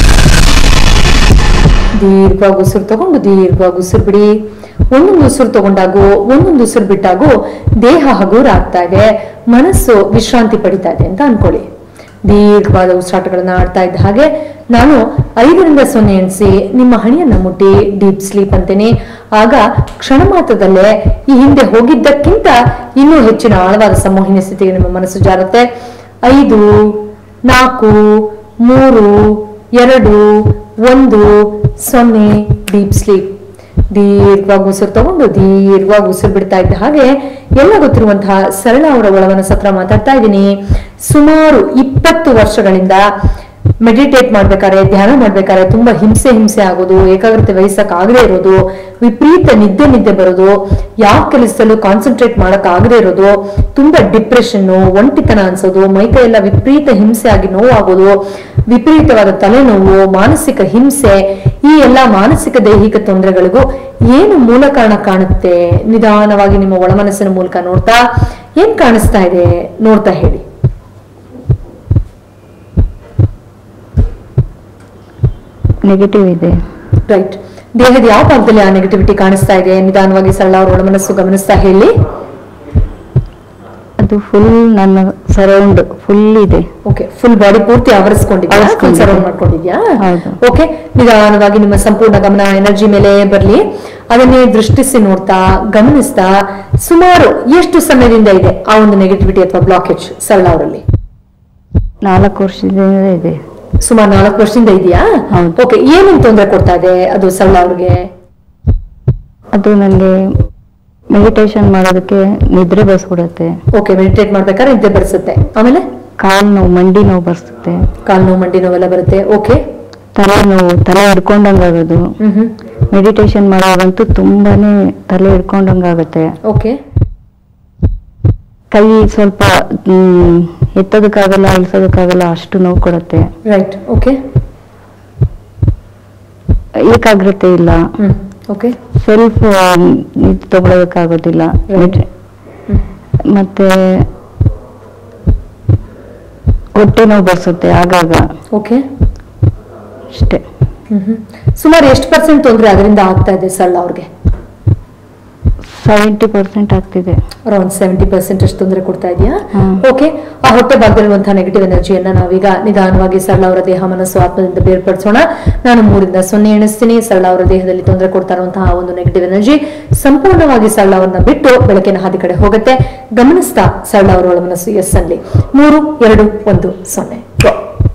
ದೀರ್ಘವಾಗಿ ಉಸಿರು ತಗೊಂಡು ದೀರ್ಘವಾಗಿ ಉಸಿರು ಬಿಡಿ ಒಂದೊಂದು ಉಸಿರು ತಗೊಂಡಾಗು ಒಂದೊಂದು ಉಸಿರು ಬಿಟ್ಟಾಗು ದೇಹ ಹಗುರ ಆಗ್ತಾ ಇದೆ ಮನಸ್ಸು ವಿಶ್ರಾಂತಿ ಪಡಿತಾ ಇದೆ ಅಂತ ಅನ್ಕೊಳ್ಳಿ ದೀರ್ಘವಾದ ಉಸಿರಾಟಗಳನ್ನ ಆಡ್ತಾ ಇದ್ದ ಹಾಗೆ ನಾನು ಐದರಿಂದ ಸೊನ್ನೆ ಎಣಿಸಿ ನಿಮ್ಮ ಹಣಿಯನ್ನ ಮುಟ್ಟಿ ಡೀಪ್ ಸ್ಲೀಪ್ ಅಂತೀನಿ ಆಗ ಕ್ಷಣ ಮಾತ್ರದಲ್ಲೇ ಈ ಹಿಂದೆ ಹೋಗಿದ್ದಕ್ಕಿಂತ ಇನ್ನೂ ಹೆಚ್ಚಿನ ಆಳವಾದ ಸಂಮೋಹಿನಿ ಸ್ಥಿತಿಗೆ ನಿಮ್ಮ ಮನಸ್ಸು ಜಾರುತ್ತೆ ಐದು ನಾಲ್ಕು ಮೂರು ಎರಡು ಒಂದು ಸೊನ್ನೆ ಡೀಪ್ ಸ್ಲೀಪ್ ದೀರ್ಘವಾಗಿ ಉಸಿರು ತಗೊಂಡು ದೀರ್ಘವಾಗಿ ಉಸಿರು ಬಿಡ್ತಾ ಇದ್ದ ಹಾಗೆ ಎಲ್ಲ ಗೊತ್ತಿರುವಂತಹ ಸರಳ ಅವರ ಒಳವನ ಸತ್ರ ಮಾತಾಡ್ತಾ ಇದ್ದೀನಿ ಸುಮಾರು ಇಪ್ಪತ್ತು ವರ್ಷಗಳಿಂದ ಮೆಡಿಟೇಟ್ ಮಾಡ್ಬೇಕಾದ್ರೆ ಧ್ಯಾನ ಮಾಡ್ಬೇಕಾದ್ರೆ ತುಂಬಾ ಹಿಂಸೆ ಹಿಂಸೆ ಆಗೋದು ಏಕಾಗ್ರತೆ ವಹಿಸಕ್ ಆಗದೆ ಇರೋದು ವಿಪರೀತ ನಿದ್ದೆ ನಿದ್ದೆ ಬರೋದು ಯಾವ ಕೆಲಸದಲ್ಲೂ ಕಾನ್ಸಂಟ್ರೇಟ್ ಮಾಡಕ್ ಆಗದೆ ಇರೋದು ತುಂಬಾ ಡಿಪ್ರೆಷನ್ ಒಂಟಿತನ ಅನ್ಸೋದು ಮೈಕೈ ಎಲ್ಲ ವಿಪರೀತ ಹಿಂಸೆ ಆಗಿ ನೋವಾಗೋದು ವಿಪರೀತವಾದ ತಲೆನೋವು ಮಾನಸಿಕ ಹಿಂಸೆ ಈ ಎಲ್ಲಾ ಮಾನಸಿಕ ದೈಹಿಕ ತೊಂದರೆಗಳಿಗೂ ಏನು ಮೂಲ ಕಾರಣ ಕಾಣುತ್ತೆ ನಿಧಾನವಾಗಿ ನಿಮ್ಮ ಒಳಮನಸ್ಸಿನ ಮೂಲಕ ನೋಡ್ತಾ ಏನ್ ಕಾಣಿಸ್ತಾ ಇದೆ ನೋಡ್ತಾ ಹೇಳಿ ನೆಗೆಟಿವ್ ಇದೆ ರೈಟ್ ದೇಹದ ಯಾವ ಭಾಗದಲ್ಲಿ ಆ ನೆಗೆಟಿವಿಟಿ ಕಾಣಿಸ್ತಾ ಇದೆ ನಿಧಾನವಾಗಿ ಸರಳ ಅವ್ರ ಒಳಮನಸ್ಸು ಗಮನಿಸ್ತಾ ಹೇಳಿ ಅದು ಫುಲ್ ನನ್ನ ಸರೌಂಡ್ ಫುಲ್ ಇದೆ ಓಕೆ ಫುಲ್ ಬಾಡಿ ಪೂರ್ತಿ ಆವರಿಸ್ಕೊಂಡಿದ್ಯಾ ಫುಲ್ ಆವರಿಸ್ಕೊಂಡಿದೆ. ಸರೌಂಡ್ ಮಾಡ್ಕೊಂಡಿದ್ಯಾ ಹೌದು. ಓಕೆ ನಿಧಾನವಾಗಿ ನಿಮ್ಮ ಸಂಪೂರ್ಣ ಗಮನ ಎನರ್ಜಿ ಮೇಲೆ ಬರ್ಲಿ ಅದನ್ನೇ ದೃಷ್ಟಿಸಿ ನೋಡ್ತಾ ಗಮನಿಸ್ತಾ ಸುಮಾರು ಎಷ್ಟು ಸಮಯದಿಂದ ಇದೆ ಆ ಒಂದು ನೆಗೆಟಿವಿಟಿ ಅಥವಾ ಬ್ಲಾಕೇಜ್ ಸರಳ ಅವರಲ್ಲಿ ನಾಲ್ಕು ವರ್ಷದಿಂದ ಇದೆ ಸುಮಾರು ನಾಲ್ಕು ವರ್ಷದಿಂದ ಇದೆಯಾ ಹೌದು. ಓಕೆ ಏನೇನ್ ತೊಂದರೆ ಕೊಡ್ತಾ ಇದೆ ಅದು ಸರಳ ಅವ್ರಿಗೆ ಅದು ನನಗೆ ಮೆಡಿಟೇಷನ್ ಮಾಡೋದಕ್ಕೆ ನಿದ್ರೆ ಬಸ್ಬಿಡುತ್ತೆ ಓಕೆ ಮೆಡಿಟೇಟ್ ಮಾಡ್ಬೇಕಾದ್ರೆ ನಿದ್ದೆ ಬರಿಸುತ್ತೆ ಆಮೇಲೆ ಕಾಲು ನೋವು ಮಂಡಿ ನೋವು ಬರ್ಸುತ್ತೆ ಕಾಲು ನೋವು ಮಂಡಿ ನೋವೆಲ್ಲ ಬರುತ್ತೆ ಓಕೆ ತಲೆ ನೋವು ತಲೆ ಹಿಡ್ಕೊಂಡಂಗಾಗೋದು ಹ್ಮ್ ಹ್ಮ್ ಮೆಡಿಟೇಷನ್ ಮಾಡೋದಂತೂ ತುಂಬಾನೇ ತಲೆ ಹಿಡ್ಕೊಂಡಂಗಾಗುತ್ತೆ ಓಕೆ ಕೈ ಸ್ವಲ್ಪ ಹ್ಮ್, ಎತ್ತೋದಕ್ಕಾಗಲ್ಲ ಇಳಿಸೋದಕ್ಕಾಗಲ್ಲ ಅಷ್ಟು ನೋವು ಕೊಡುತ್ತೆ ರೈಟ್ ಓಕೆ ಏಕಾಗ್ರತೆ ಇಲ್ಲ ಹ್ಮ್ ಓಕೆ ಸೆಲ್ಫ್ ಇದು ತಗೊಳ್ಳೋದಕ್ಕಾಗೋದಿಲ್ಲ Right. ಹ್ಮ್. ಮತ್ತೆ ಹೊಟ್ಟೆ ನೋವು ಬರ್ಸುತ್ತೆ ಆಗಾಗ ಓಕೆ ಅಷ್ಟೇ ಹ್ಮ್ ಹ್ಮ್ ಸುಮಾರು ಎಷ್ಟು ಪರ್ಸೆಂಟ್ ತೊಂದರೆ ಅದರಿಂದ ಆಗ್ತಾ ಇದೆ ಸರಳ ಅವ್ರಿಗೆ ಸೆವೆಂಟಿ ಪರ್ಸೆಂಟ್ ಆಗ್ತಿದೆ ಅರೌಂಡ್ ಸೆವೆಂಟಿ ಪರ್ಸೆಂಟ್ ಅಷ್ಟು ತೊಂದರೆ ಕೊಡ್ತಾ ಇದೆಯಾ ಹ್ಮ್. ಓಕೆ ಆ ಹೊಟ್ಟೆ ಭಾಗದಲ್ಲಿರುವಂತಹ ನೆಗೆಟಿವ್ ಎನರ್ಜಿಯನ್ನ ನಾವೀಗ ನಿಧಾನವಾಗಿ ಸರಳ ಅವರ ದೇಹ ಮನಸ್ಸು ಆತ್ಮದಿಂದ ಬೇರ್ಪಡಿಸೋಣ ನಾನು ಮೂರಿಂದ ಸೊನ್ನೆ ಎಣಿಸ್ತೀನಿ ಸರಳ ಅವರ ದೇಹದಲ್ಲಿ ತೊಂದರೆ ಕೊಡ್ತಾ ಇರುವಂತಹ ಒಂದು ನೆಗೆಟಿವ್ ಎನರ್ಜಿ ಸಂಪೂರ್ಣವಾಗಿ ಸರಳ ಅವರನ್ನ ಬಿಟ್ಟು ಬೆಳಕಿನ ಹಾದಿ ಕಡೆ ಹೋಗುತ್ತೆ ಗಮನಿಸ್ತಾ ಸರಳ ಅವರ ಒಳ ಮನಸ್ಸು ಎಸ್ ಅಲ್ಲಿ ಮೂರು ಎರಡು ಒಂದು ಸೊನ್ನೆ Go.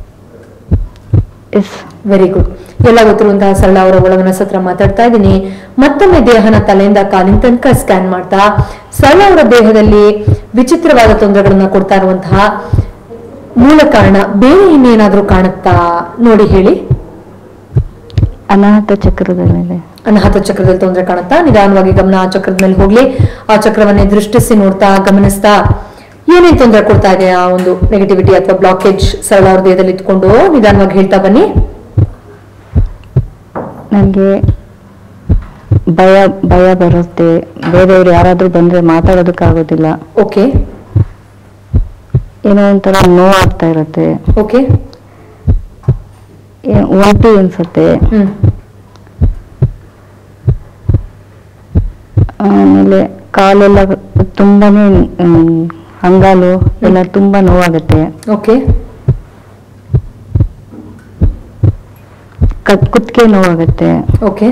ಎಸ್ ವೆರಿ ಗುಡ್ ಎಲ್ಲ ಗೊತ್ತಿರುವಂತಹ ಸರಳ ಅವರ ಒಳಮನಸ್ ಹತ್ರ ಮಾತಾಡ್ತಾ ಇದ್ದೀನಿ ಮತ್ತೊಮ್ಮೆ ದೇಹನ ತಲೆಯಿಂದ ಕಾಲಿನ ತನಕ ಸ್ಕ್ಯಾನ್ ಮಾಡ್ತಾ ಸರಳ ಅವರ ದೇಹದಲ್ಲಿ ವಿಚಿತ್ರವಾದ ತೊಂದರೆಗಳನ್ನ ಕೊಡ್ತಾ ಇರುವಂತಹ ಮೂಲ ಕಾರಣ ಬೇರೆ ಇನ್ನೇನಾದ್ರೂ ಕಾಣುತ್ತಾ ನೋಡಿ ಹೇಳಿ ಅನಾಹುತ ಚಕ್ರದ ಮೇಲೆ ಅನಾಹತ ಚಕ್ರದಲ್ಲಿ ತೊಂದರೆ ಕಾಣುತ್ತಾ ನಿಧಾನವಾಗಿ ಗಮನ ಆ ಚಕ್ರದ ಮೇಲೆ ಹೋಗ್ಲಿ ಆ ಚಕ್ರವನ್ನೇ ದೃಷ್ಟಿಸಿ ನೋಡ್ತಾ ಗಮನಿಸ್ತಾ ಏನೇನ್ ತೊಂದರೆ ಕೊಡ್ತಾ ಇದೆ ಆ ಒಂದು ನೆಗೆಟಿವಿಟಿ ಅಥವಾ ಬ್ಲಾಕೇಜ್ ಸರಳ ಅವ್ರ ದೇಹದಲ್ಲಿ ಇಟ್ಕೊಂಡು ನಿಧಾನವಾಗಿ ಹೇಳ್ತಾ ಬನ್ನಿ ನನಗೆ ಭಯ ಭಯ ಬರುತ್ತೆ ಬೇರೆಯವ್ರು ಯಾರಾದ್ರೂ ಬಂದ್ರೆ ಮಾತಾಡೋದಕ್ಕಾಗೋದಿಲ್ಲ ಓಕೆ ಏನೋ ಒಂಥರ ನೋವು ಆಗ್ತಾ ಇರುತ್ತೆ ಓಕೆ ಏ- ಒಂಟಿ ಅನ್ಸುತ್ತೆ ಹ್ಮ್ ಆಮೇಲೆ ಕಾಲೆಲ್ಲ ತುಂಬಾನೇ ಹ್ಮ್, ಅಂಗಾಲು ಎಲ್ಲ ತುಂಬಾ ನೋವಾಗುತ್ತೆ ಓಕೆ ಕ- ಕುತ್ತಿಗೆ ನೋವಾಗುತ್ತೆ ಓಕೆ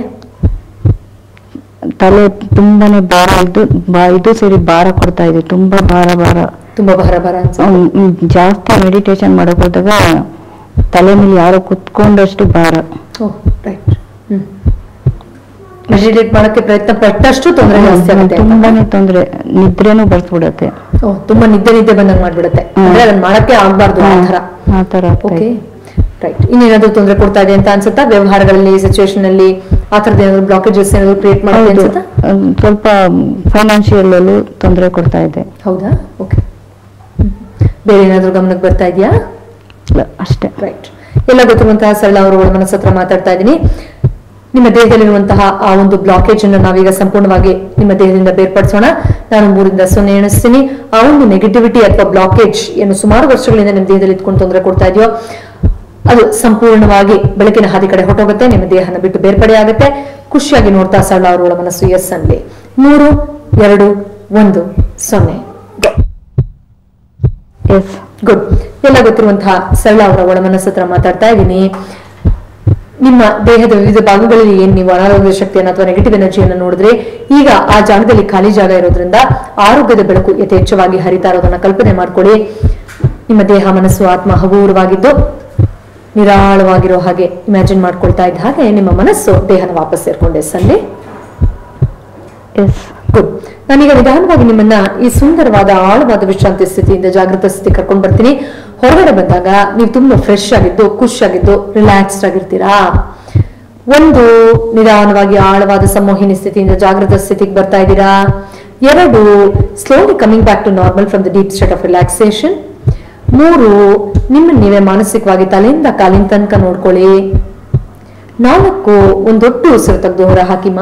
ತಲೆ ತುಂಬಾನೇ ಭಾರ ಇದು ಬಾ- ಇದು ಸೇರಿ ಭಾರ ಕೊಡ್ತಾ ಇದೆ ತುಂಬಾ ಭಾರ ಭಾರ ತುಂಬಾ ಭಾರ ಭಾರ ಅನ್ಸುತ್ತೆ ಹ್ಮ್, ಹ್ಮ್, ಜಾಸ್ತಿ ಮೆಡಿಟೇಷನ್ ಮಾಡಕ್ ಹೋದಾಗ ತಲೆ ಮೇಲೆ ಯಾರೋ ಕುತ್ಕೊಂಡಷ್ಟು ಭಾರ ಓ ರೈಟ್ ಹ್ಮ್ ಮೆಡಿಟೇಟ್ ಮಾಡಕ್ಕೆ ಪ್ರಯತ್ನ ಪಟ್ಟಷ್ಟು ತೊಂದರೆ ಜಾಸ್ತಿ ಆಗುತ್ತೆ ಅಂತ. ತುಂಬಾನೇ ತೊಂದ್ರೆ ನಿದ್ರೆನೂ ಬರ್ಸ್ಬಿಡತ್ತೆ ಓ ತುಂಬಾ ನಿದ್ದೆ ನಿದ್ದೆ ಬಂದಂಗ್ ಮಾಡ್ಬಿಡುತ್ತೆ ಹ್ಮ್. ಅಂದ್ರೆ ಅದನ್ನ ಮಾಡಕ್ಕೆ ಆಗ್ಬಾರ್ದು ಆ ತರ ಆ ತರ ಆಗ್ತಾ ಓಕೆ ಇದೆ. ರೈಟ್ ಇನ್ನೇನಾದ್ರೂ ತೊಂದರೆ ಕೊಡ್ತಾ ಇದೆ ಅಂತ ಅನ್ಸುತ್ತಾ ವ್ಯವಹಾರಗಳಲ್ಲಿ ಸಿಚುವೇಶನ್ ಅಲ್ಲಿ ಆ ತರದ ಏನಾದ್ರು ಬ್ಲಾಕೇಜಸ್ ಏನಾದ್ರು ಕ್ರಿಯೇಟ್ ಮಾಡುತ್ತೆ ಹೌದು ಅನ್ಸುತ್ತಾ ಹ್ಮ್, ಸ್ವಲ್ಪ ಫೈನಾನ್ಷಿಯಲ್ ಅಲ್ಲೂ ತೊಂದರೆ ಕೊಡ್ತಾ ಇದೆ ಹೌದಾ ಓಕೆ ಬೇರೆ ಏನಾದ್ರೂ ಗಮನಕ್ಕೆ ಬರ್ತಾ ಇದೆಯಾ ಇಲ್ಲ, ಅಷ್ಟೇ ರೈಟ್ ಎಲ್ಲ ಗೊತ್ತಿರುವಂತಹ ಸರಳ ಅವರ ಒಳ ಮನಸ್ಸು ಹತ್ರ ಮಾತಾಡ್ತಾ ಇದ್ದೀನಿ ನಿಮ್ಮ ದೇಹದಲ್ಲಿರುವಂತಹ ಆ ಒಂದು ಬ್ಲಾಕೇಜ್ ಅನ್ನು ನಾವೀಗ ಸಂಪೂರ್ಣವಾಗಿ ನಿಮ್ಮ ದೇಹದಿಂದ ಬೇರ್ಪಡಿಸೋಣ ನಾನು ಮೂರಿಂದ ಸೊನ್ನೆ ಎಣಿಸ್ತೀನಿ ಆ ಒಂದು ನೆಗೆಟಿವಿಟಿ ಅಥವಾ ಬ್ಲಾಕೇಜ್ ಏನು ಸುಮಾರು ವರ್ಷಗಳಿಂದ ನಿಮ್ಮ ದೇಹದಲ್ಲಿ ಇಟ್ಕೊಂಡು ತೊಂದರೆ ಕೊಡ್ತಾ ಇದೆಯೋ ಅದು ಸಂಪೂರ್ಣವಾಗಿ ಬೆಳಕಿನ ಹಾದಿ ಕಡೆ ಹೊಟ್ಟೋಗುತ್ತೆ ನಿಮ್ಮ ದೇಹನ ಬಿಟ್ಟು ಬೇರ್ಪಡೆ ಆಗುತ್ತೆ ಖುಷಿಯಾಗಿ ನೋಡ್ತಾ ಸರಳ ಅವರ ಒಳ ಮನಸ್ಸು ಎಸ್ ಅನ್ಲಿ ಮೂರು ಎರಡು ಒಂದು ಸೊನ್ನೆ Go. ಎಸ್ ಗುಡ್ ಎಲ್ಲ ಗೊತ್ತಿರುವಂತಹ ಸರಳ ಅವರ ಒಳ ಮನಸ್ಸು ಹತ್ರ ಮಾತಾಡ್ತಾ ಇದ್ದೀನಿ ನಿಮ್ಮ ದೇಹದ ವಿವಿಧ ಭಾಗಗಳಲ್ಲಿ ಏನ್ ನೀವು ಅನಾರೋಗ್ಯ ಶಕ್ತಿಯನ್ನು ಅಥವಾ ನೆಗೆಟಿವ್ ಎನರ್ಜಿಯನ್ನು ನೋಡಿದ್ರೆ ಈಗ ಆ ಜಾಗದಲ್ಲಿ ಖಾಲಿ ಜಾಗ ಇರೋದ್ರಿಂದ ಆರೋಗ್ಯದ ಬೆಳಕು ಯಥೇಚ್ಛವಾಗಿ ಹರಿತಾ ಇರೋದನ್ನ ಕಲ್ಪನೆ ಮಾಡ್ಕೊಳ್ಳಿ ನಿಮ್ಮ ದೇಹ ಮನಸ್ಸು ಆತ್ಮ ಹಗೂರವಾಗಿದ್ದು ನಿರಾಳವಾಗಿರೋ ಹಾಗೆ ಇಮ್ಯಾಜಿನ್ ಮಾಡ್ಕೊಳ್ತಾ ಇದ್ದ ಹಾಗೆ ನಿಮ್ಮ ಮನಸ್ಸು ದೇಹನ ವಾಪಸ್ ಸೇರ್ಕೊಂಡೆ ಸಲ್ಲಿ ಎಸ್ ಗುಡ್ ನಾನೀಗ ನಿಧಾನವಾಗಿ ನಿಮ್ಮನ್ನ ಈ ಸುಂದರವಾದ ಆಳವಾದ ವಿಶ್ರಾಂತಿ ಸ್ಥಿತಿಯಿಂದ ಜಾಗೃತ ಸ್ಥಿತಿ ಕರ್ಕೊಂಡು ಬರ್ತೀನಿ ಹೊರಗಡೆ ಬಂದಾಗ ನೀವು ತುಂಬಾ ಫ್ರೆಶ್ ಆಗಿದ್ದು ಖುಷ್ ಆಗಿದ್ದು ರಿಲ್ಯಾಕ್ಸ್ಡ್ ಆಗಿರ್ತೀರಾ ಒಂದು ನಿಧಾನವಾಗಿ ಆಳವಾದ ಸಂಮೋಹಿನಿ ಸ್ಥಿತಿಯಿಂದ ಜಾಗೃತ ಸ್ಥಿತಿಗೆ ಬರ್ತಾ ಇದ್ದೀರಾ ಎರಡು slowly coming back to normal from the deep state of relaxation ಮೂರು ನಿಮ್ಮನ್ನ ನೀವೇ ಮಾನಸಿಕವಾಗಿ ತಲೆಯಿಂದ ಕಾಲಿನ ತನಕ ನೋಡ್ಕೊಳ್ಳಿ ನಾಲ್ಕು ಒಂದು ದೊಡ್ಡ ಉಸಿರು ತೆಗೆದು ಹೊರ ಹಾಕಿಮ್ಮ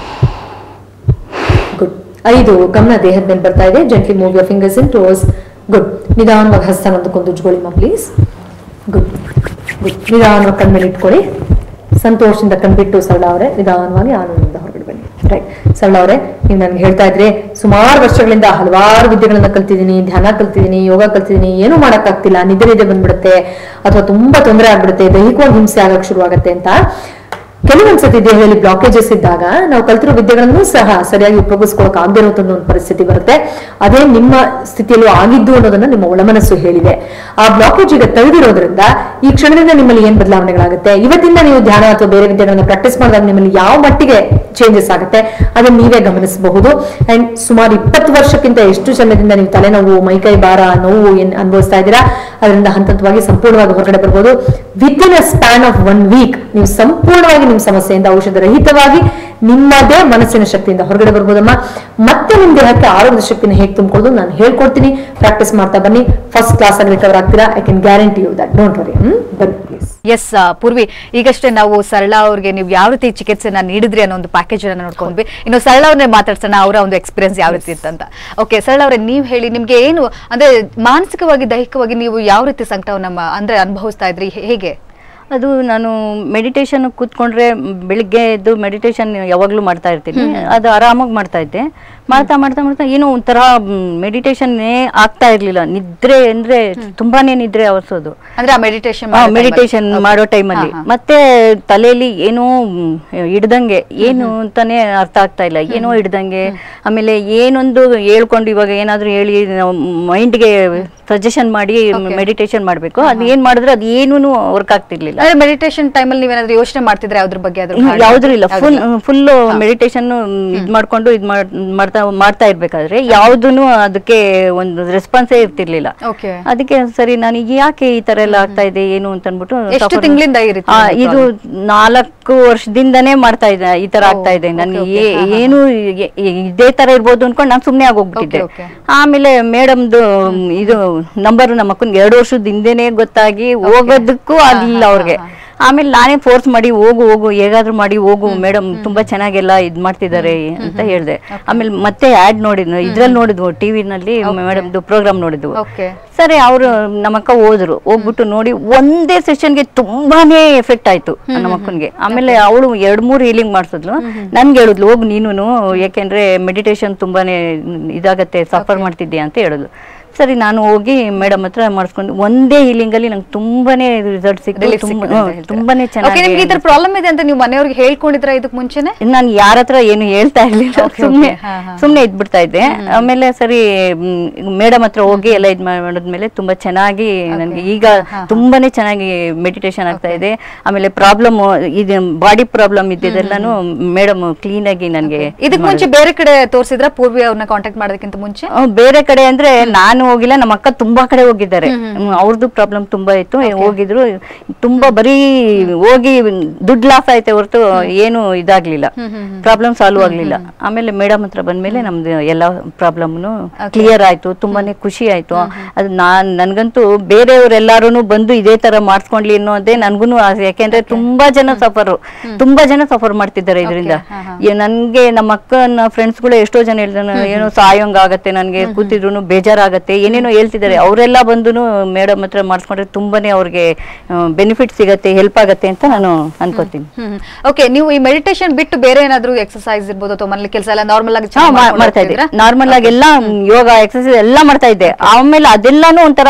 ಗುಡ್ ಐದು ಗಮನ ದೇಹದ ಮೇಲೆ ಬರ್ತಾ ಇದೆ gently move your fingers in toes good ನಿಧಾನವಾಗಿ ಹಸ್ತನ ಒಂದಕ್ಕೊಂದು ಉಜ್ಕೊಳ್ಳಿಮ್ಮ ಪ್ಲೀಸ್ ಗುಡ್ ಗುಡ್ ನಿಧಾನವಾಗಿ ಕಣ್ಮೇಲೆ ಇಟ್ಕೊಳ್ಳಿ ಸಂತೋಷದಿಂದ ಕಣ್ಬಿಟ್ಟು ಸರಳ ಅವರೇ ನಿಧಾನವಾಗಿ ಆನಂದದಿಂದ ಹೊರಗಡೆ ಬನ್ನಿ ರೈಟ್ ಸರಳ ಅವರೇ ನೀವು ನನಗೆ ಹೇಳ್ತಾ ಇದ್ರೆ ಸುಮಾರು ವರ್ಷಗಳಿಂದ ಹಲವಾರು ವಿದ್ಯೆಗಳನ್ನ ಕಲ್ತಿದ್ದೀನಿ ಧ್ಯಾನ ಕಲ್ತಿದ್ದೀನಿ ಯೋಗ ಕಲ್ತಿದ್ದೀನಿ ಏನೂ ಮಾಡೋಕ್ಕಾಗ್ತಿಲ್ಲ ನಿದ್ದೆ ನಿದ್ದೆ ಬಂದ್ಬಿಡುತ್ತೆ ಅಥವಾ ತುಂಬಾ ತೊಂದರೆ ಆಗ್ಬಿಡುತ್ತೆ ದೈಹಿಕವಾಗಿ ಹಿಂಸೆ ಆಗಕ್ಕೆ ಶುರುವಾಗುತ್ತೆ ಅಂತ ಕೆಲವೊಂದ್ಸತಿ ದೇಹದಲ್ಲಿ ಬ್ಲಾಕೇಜಸ್ ಇದ್ದಾಗ ನಾವು ಕಲ್ತಿರೋ ವಿದ್ಯೆಗಳನ್ನು ಸಹ ಸರಿಯಾಗಿ ಉಪಯೋಗಿಸ್ಕೊಳಕ್ ಆಗದೆ ಇರೋ ಒಂದು ಪರಿಸ್ಥಿತಿ ಬರುತ್ತೆ ಅದೇ ನಿಮ್ಮ ಸ್ಥಿತಿಯಲ್ಲೂ ಆಗಿದ್ದು ಅನ್ನೋದನ್ನ ನಿಮ್ಮ ಒಳಮನಸ್ಸು ಹೇಳಿದೆ ಆ ಬ್ಲಾಕೇಜ್ ಈಗ ತೆಗೆದಿರೋದ್ರಿಂದ ಈ ಕ್ಷಣದಿಂದ ನಿಮ್ಮಲ್ಲಿ ಏನ್ ಬದಲಾವಣೆಗಳಾಗುತ್ತೆ ಇವತ್ತಿಂದ ನೀವು ಧ್ಯಾನ ಅಥವಾ ಬೇರೆ ವಿದ್ಯೆಗಳನ್ನ ಪ್ರಾಕ್ಟೀಸ್ ಮಾಡಿದಾಗ ನಿಮ್ಮಲ್ಲಿ ಯಾವ ಮಟ್ಟಿಗೆ ಚೇಂಜಸ್ ಆಗುತ್ತೆ ಅದನ್ನ ನೀವೇ ಗಮನಿಸಬಹುದು ಅಂಡ್ ಸುಮಾರು ಇಪ್ಪತ್ತು ವರ್ಷಕ್ಕಿಂತ ಎಷ್ಟು ಸಮಯದಿಂದ ನೀವು ತಲೆನೋವು ಮೈಕೈ ಭಾರ ನೋವು ಏನ್ ಅನುಭವಿಸ್ತಾ ಇದ್ದೀರಾ ಅದರಿಂದ ಹಂತ ಹಂತವಾಗಿ ಸಂಪೂರ್ಣವಾಗಿ ಹೊರಗಡೆ ಬರ್ಬೋದು within a span of one week ನೀವು ಸಂಪೂರ್ಣವಾಗಿ ನಿಮ್ಮ ಸಮಸ್ಯೆಯಿಂದ ಔಷಧ ರಹಿತವಾಗಿ ನಿಮ್ಮದೇ ಮನಸ್ಸಿನ ಶಕ್ತಿಯಿಂದ ಹೊರಗಡೆ ಬರ್ಬೋದಮ್ಮ ಮತ್ತೆ ನಿಮ್ ದೇಹಕ್ಕೆ ಆರೋಗ್ಯ ಶಕ್ತಿನ ಹೇಗೆ ತುಂಬಿಕೊಳ್ಳೋದು ನಾನು ಹೇಳ್ಕೊಡ್ತೀನಿ ಪ್ರಾಕ್ಟೀಸ್ ಮಾಡ್ತಾ ಬನ್ನಿ ಫಸ್ಟ್ ಕ್ಲಾಸ್ ಆಗಿ ರಿಕವರ್ ಆಗ್ತೀರಾ I can guarantee you that don't worry hmm ಬನ್ನಿ ಪ್ಲೀಸ್ ಎಸ್ ಪೂರ್ವಿ ಈಗಷ್ಟೇ ನಾವು ಸರಳ ಅವ್ರಿಗೆ ನೀವು ಯಾವ ರೀತಿ ಚಿಕಿತ್ಸೆನ ನೀಡಿದ್ರಿ ಅನ್ನೋ ಒಂದು ಪ್ಯಾಕೇಜ್ ಅನ್ನ ನೋಡ್ಕೊಂಡ್ವಿ ಇನ್ನು ಸರಳ ಅವ್ರನ್ನೇ ಮಾತಾಡ್ಸೋಣ ಅವರ ಒಂದು ಎಕ್ಸ್ಪೀರಿಯನ್ಸ್ ಯಾವ ರೀತಿ ಇತ್ತಂತ ಓಕೆ ಸರಳ ಅವ್ರೆ ನೀವು ಹೇಳಿ ನಿಮ್ಗೆ ಏನು ಅಂದ್ರೆ ಮಾನಸಿಕವಾಗಿ ದೈಹಿಕವಾಗಿ ನೀವು ಯಾವ ರೀತಿ ಸಂಕಟವನ್ನ ಮ- ಅಂದ್ರೆ ಅನುಭವಿಸ್ತಾ ಇದ್ರಿ ಹೇ- ಹೇಗೆ ಅದು ನಾನು ಮೆಡಿಟೇಷನ್ ಕೂತ್ಕೊಂಡ್ರೆ ಮ್, ಬೆಳಿಗ್ಗೆ ಎದ್ದು ಮೆಡಿಟೇಷನ್ ಯಾವಾಗಲೂ ಮಾಡ್ತಾ ಇರ್ತೀನಿ ಅದು ಆರಾಮಾಗಿ ಮಾಡ್ತಾ ಇದ್ದೆ ಮಾಡ್ತಾ ಮಾಡ್ತಾ ಮಾಡ್ತಾ ಏನೋ ಒಂಥರ ಮೆಡಿಟೇಷನ್ನೇ ಆಗ್ತಾ ಇರ್ಲಿಲ್ಲ ನಿದ್ರೆ ಅಂದ್ರೆ ತುಂಬಾನೇ ನಿದ್ರೆ ಅವರ್ಸೋದು ಅಂದ್ರೆ ಆ ಮೆಡಿಟೇಷನ್ ಮೆಡಿಟೇಷನ್ ಮಾಡೋ ಟೈಮಲ್ಲಿ ಮತ್ತೆ ತಲೆಯಲ್ಲಿ ಏನೋ ಮ್, ಹಿಡ್ದಂಗೆ ಏನು ಅಂತಾನೆ ಅರ್ಥ ಆಗ್ತಾ ಇಲ್ಲ ಏನೋ ಹಿಡ್ದಂಗೆ ಆಮೇಲೆ ಏನೊಂದು ಹೇಳ್ಕೊಂಡು ಇವಾಗ ಏನಾದ್ರೂ ಹೇಳಿ ಮೈಂಡ್ಗೆ ಸಜೆಷನ್ ಮಾಡಿ ಮೆಡಿಟೇಷನ್ ಮಾಡ್ಬೇಕು ಅದು ಏನ್ ಮಾಡಿದ್ರೆ ಅದು ಏನೂ ವರ್ಕ್ ಆಗ್ತಿರ್ಲಿಲ್ಲ ಅಂದ್ರೆ ಮೆಡಿಟೇಷನ್ ಟೈಮಲ್ಲಿ ನೀವೇನಾದ್ರೂ ಯೋಚನೆ ಮಾಡ್ತಿದ್ರೆ ಅದ್ರ ಬಗ್ಗೆ ಅದ್ರ ಹ್ಮ್, ಬಗ್ಗೆ? ಯಾವ್ದು ಇಲ್ಲ ಫುಲ್ ಯಾವ್ದಿಲ್ಲ? ಫುಲ್ ಮೆಡಿಟೇಷನ್ ಇದ್ ಮಾಡ್ಕೊಂಡು ಇದ್ ಮಾಡ್- ಮಾಡ್ತಾ ಮಾಡ್ತಾ ಇರ್ಬೇಕಾದ್ರೆ ಯಾವ್ದೂನು ಅದಕ್ಕೆ ಒಂದು ರೆಸ್ಪಾನ್ಸೇ ಇರ್ತಿರ್ಲಿಲ್ಲ Okay. ಅದಕ್ಕೆ ಸರಿ ನನಗೆ ಯಾಕೆ ಈ ತರ ಎಲ್ಲ ಆಗ್ತಾ ಇದೆ ಏನು ಅಂತ ಅನ್ಬಿಟ್ಟು ಎಷ್ಟು suffer- ತಿಂಗ್ಳಿಂದ ಈ ರೀತಿ ಆ, ಆಯ್ತು ಇದು ನಾಲ್ಕು ವರ್ಷದಿಂದನೇ ಮಾಡ್ತಾ ಇದ್ದೆ ಈ ತರ ಆಗ್ತಾ ಇದೆ ನನಗೆ okay, ಏ- ಏನು ಇ- ಇ- ಇದೇ ತರ ಇರ್ಬೋದು ಅನ್ಕೊಂಡು ನಾನು ಸುಮ್ನೆ ಆಗೋಗ್ಬಿಟ್ಟಿದ್ದೆ Okay, okay. ಆಮೇಲೆ ಮೇಡಮ್ದು ಇದು ನಂಬರ್ ನಮ್ಮ ಅಕ್ಕನ್ಗೆ ಎರಡು ವರ್ಷದ ಹಿಂದೆನೆ ಗೊತ್ತಾಗಿ ಹೋಗೋದಕ್ಕೂ ಆಗ್ಲಿಲ್ಲ ಅವ್ರಿಗೆ ಆಮೇಲೆ ನಾನೇ ಫೋರ್ಸ್ ಮಾಡಿ ಹೋಗು ಹೋಗು ಹೇಗಾದ್ರೂ ಮಾಡಿ ಹೋಗು ಮೇಡಮ್ ತುಂಬಾ ಚೆನ್ನಾಗೆಲ್ಲ ಇದ್ ಮಾಡ್ತಿದ್ದಾರೆ ಅಂತ ಹೇಳ್ದೆ ಆಮೇಲೆ ಮತ್ತೆ ಆಡ್ ನೋಡಿದ್ನು ಇದ್ರಲ್ಲಿ ನೋಡಿದ್ವು ಟಿವಿನಲ್ಲಿ ಮೇಡಮ್ದು ಪ್ರೋಗ್ರಾಮ್ ನೋಡಿದ್ವು Okay. ಸರಿ ಅವರು ನಮ್ಮಕ್ಕ ಹೋದ್ರು ಹೋಗ್ಬಿಟ್ಟು ನೋಡಿ ಒಂದೇ ಸೆಷನ್ಗೆ ತುಂಬಾನೇ ಎಫೆಕ್ಟ್ ಆಯ್ತು ನಮ್ಮ ಅಕ್ಕನ್ಗೆ ಆಮೇಲೆ ಅವಳು ಎರಡ್ ಮೂರು ಹೀಲಿಂಗ್ ಮಾಡ್ಸಿದ್ಲು ನನ್ಗೆ ಹೇಳಿದ್ಲು ಹೋಗ್ ನೀನು ಯಾಕೆಂದ್ರೆ ಮೆಡಿಟೇಷನ್ ತುಂಬಾನೇ ಇದಾಗತ್ತೆ ಸಫರ್ ಮಾಡ್ತಿದ್ದೆ ಅಂತ ಹೇಳಿದ್ಲು ಸರಿ ನಾನು ಹೋಗಿ ಮೇಡಮ್ ಹತ್ರ ಮಾಡಿಸ್ಕೊಂಡು ಒಂದೇ ಹೀಲಿಂಗ್ ಅಲ್ಲಿ ನಂಗೆ ತುಂಬಾನೇ ರಿಸಲ್ಟ್ ಸಿಕ್ತು Relief ತುಂಬ- ಸಿಕ್ಕಿದೆ ಅಂತ ಹ್ಮ್, ಹೇಳ್ತೀರಾ? ತುಂಬಾನೇ Okay, ನಿಮ್ಗೆ ಈ ತರ ಚೆನ್ನಾಗಿ ಪ್ರಾಬ್ಲಮ್ ಇದೆ ಅಂತ ನೀವು ಮನೆಯವ್ರಿಗೆ ಹೇಳ್ಕೊಂಡಿದ್ರ ಇದಕ್ ಮುಂಚೆನೆ ನಾನು ಯಾರ ಹತ್ರ ಏನು ಹೇಳ್ತಾ ಇರ್ಲಿಲ್ಲ Okay, ಸುಮ್ನೆ okay. ಹಾ, ಹಾ. ಸುಮ್ನೆ ಇದ್ಬಿಡ್ತಾ ಇದ್ದೆ ಆಮೇಲೆ ಸರಿ ಮೇಡಮ್ ಹತ್ರ ಹೋಗಿ ಎಲ್ಲ ಇದ್ ಮಾಡಿದ್ಮೇಲೆ ತುಂಬಾ ಚೆನ್ನಾಗಿ ನನಗೆ ಈಗ ತುಂಬಾನೇ ಚೆನ್ನಾಗಿ ಮೆಡಿಟೇಷನ್ ಆಗ್ತಾ ಇದೆ ಆಮೇಲೆ ಪ್ರಾಬ್ಲಮ್ ಇದು ಬಾಡಿ ಪ್ರಾಬ್ಲಮ್ ಇದ್ದಿದ್ದೆಲ್ಲಾನು ಮೇಡಮ್ ಕ್ಲೀನ್ ಆಗಿ ನನಗೆ ಇದಕ್ ಮುಂಚೆ ಬೇರೆ ಕಡೆ ತೋರಿಸಿದ್ರ ಪೂರ್ವಿ ಅವ್ರನ್ನ ಕಾಂಟ್ಯಾಕ್ಟ್ ಮಾಡೋದಕ್ಕಿಂತ ಮುಂಚೆ ಬೇರೆ ಕಡೆ ಅಂದ್ರೆ ನಾನು ಹೋಗಿಲ್ಲ ನಮ್ಮ ಅಕ್ಕ ತುಂಬಾ ಕಡೆ ಹೋಗಿದ್ದಾರೆ ಅವ್ರದ್ದು ಪ್ರಾಬ್ಲಮ್ ತುಂಬಾ ಇತ್ತು ಹೋಗಿದ್ರು ತುಂಬಾ ಬರೀ ಹೋಗಿ ದುಡ್ಡು ಲಾಸ್ ಆಯ್ತೆ ಹೊರತು ಏನು ಇದಾಗ್ಲಿಲ್ಲ ಪ್ರಾಬ್ಲಮ್ ಸಾಲ್ವ್ ಆಗ್ಲಿಲ್ಲ ಆಮೇಲೆ ಮೇಡಮ್ ಹತ್ರ ಬಂದ್ಮೇಲೆ ನಮ್ದು ಎಲ್ಲ ಪ್ರಾಬ್ಲಮ್ನು ಕ್ಲಿಯರ್ ಆಯ್ತು ತುಂಬಾನೇ ಖುಷಿ ಆಯ್ತು ಅದು ನಾನ್ ನನ್ಗಂತೂ ಬೇರೆಯವರೆಲ್ಲಾರು ಬಂದು ಇದೇ ತರ ಮಾಡಿಸ್ಕೊಂಡ್ಲಿ ಅನ್ನೋದೇ ನನ್ಗೂನು ಆಸೆ ಯಾಕೆಂದ್ರೆ ತುಂಬಾ ಜನ ಸಫರ್ ತುಂಬಾ ಜನ ಸಫರ್ ಮಾಡ್ತಿದ್ದಾರೆ ಇದರಿಂದ ನನ್ಗೆ ನಮ್ಮ ಅಕ್ಕನ ಫ್ರೆಂಡ್ಸ್ ಗಳು ಎಷ್ಟೋ ಜನ ಹೇಳ್ತಾರೆ ಏನೋ ಸಾಯೋಂಗ್ ಆಗತ್ತೆ ನನ್ಗೆ ಕೂತಿದ್ರು ಬೇಜಾರಾಗತ್ತೆ ಏನೇನೋ ಹೇಳ್ತಿದ್ದಾರೆ ಅವರೆಲ್ಲ ಬಂದು ಮೇಡಮ್ ಹತ್ರ ಮಾಡಿಸ್ಕೊಂಡ್ರೆ ತುಂಬಾನೇ ಅವ್ರಿಗೆ ಬೆನಿಫಿಟ್ ಸಿಗತ್ತೆ ಹೆಲ್ಪ್ ಆಗತ್ತೆ ಅಂತ ನಾನು ಅನ್ಕೋತೀನಿ ಓಕೆ ನೀವು ಈ ಮೆಡಿಟೇಷನ್ ಬಿಟ್ಟು ಬೇರೆ ಏನಾದ್ರು ಎಕ್ಸರ್ಸೈಸ್ ಇರ್ಬೋದು ಅಥವಾ ಮನೇಲಿ ಕೆಲಸ ಎಲ್ಲ ನಾರ್ಮಲ್ ಆಗಿ ಹಾ, ಚೆನ್ನಾಗ್ ಮಾ- ಮಾಡ್ಕೊಂಡು ಮಾಡ್ತಾ ಇದ್ದೆ ಹೋಗ್ತಿದ್ರಾ? ನಾರ್ಮಲ್ ಆಗಿ ಎಲ್ಲ ಯೋಗ ಎಕ್ಸರ್ಸೈಸ್ ಎಲ್ಲ ಮಾಡ್ತಾ ಇದ್ದೆ ಆಮೇಲೆ ಅದೆಲ್ಲಾನು ಒಂಥರ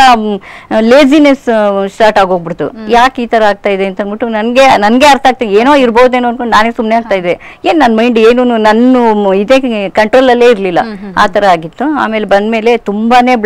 ಲೇಸಿನೆಸ್ ಸ್ಟಾರ್ಟ್ ಆಗೋಗ್ಬಿಡ್ತು ಯಾಕೆ ಈ ತರ ಆಗ್ತಾ ಇದೆ ಅಂತ ಅಂದ್ಬಿಟ್ಟು ನನ್ಗೆ ನನ್ಗೆ ಅರ್ಥ ಆಗ್ತದೆ ಏನೋ ಇರ್ಬೋದೇನೋ ಅನ್ಕೊಂಡು ನಾನೇ ಸುಮ್ನೆ ಆಗ್ತಾ ಇದ್ದೆ ಏನ್ ನನ್ ಮೈಂಡ್ ಏನು ನನ್ನ ಇದೇ ಕಂಟ್ರೋಲ್ ಅಲ್ಲೇ ಇರ್ಲಿಲ್ಲ ಆ ತರ ಆಗಿತ್ತು ಆಮೇಲೆ ಬಂದ್ಮೇಲೆ ತುಂಬಾನೇ ಬ್ಲಾಕ್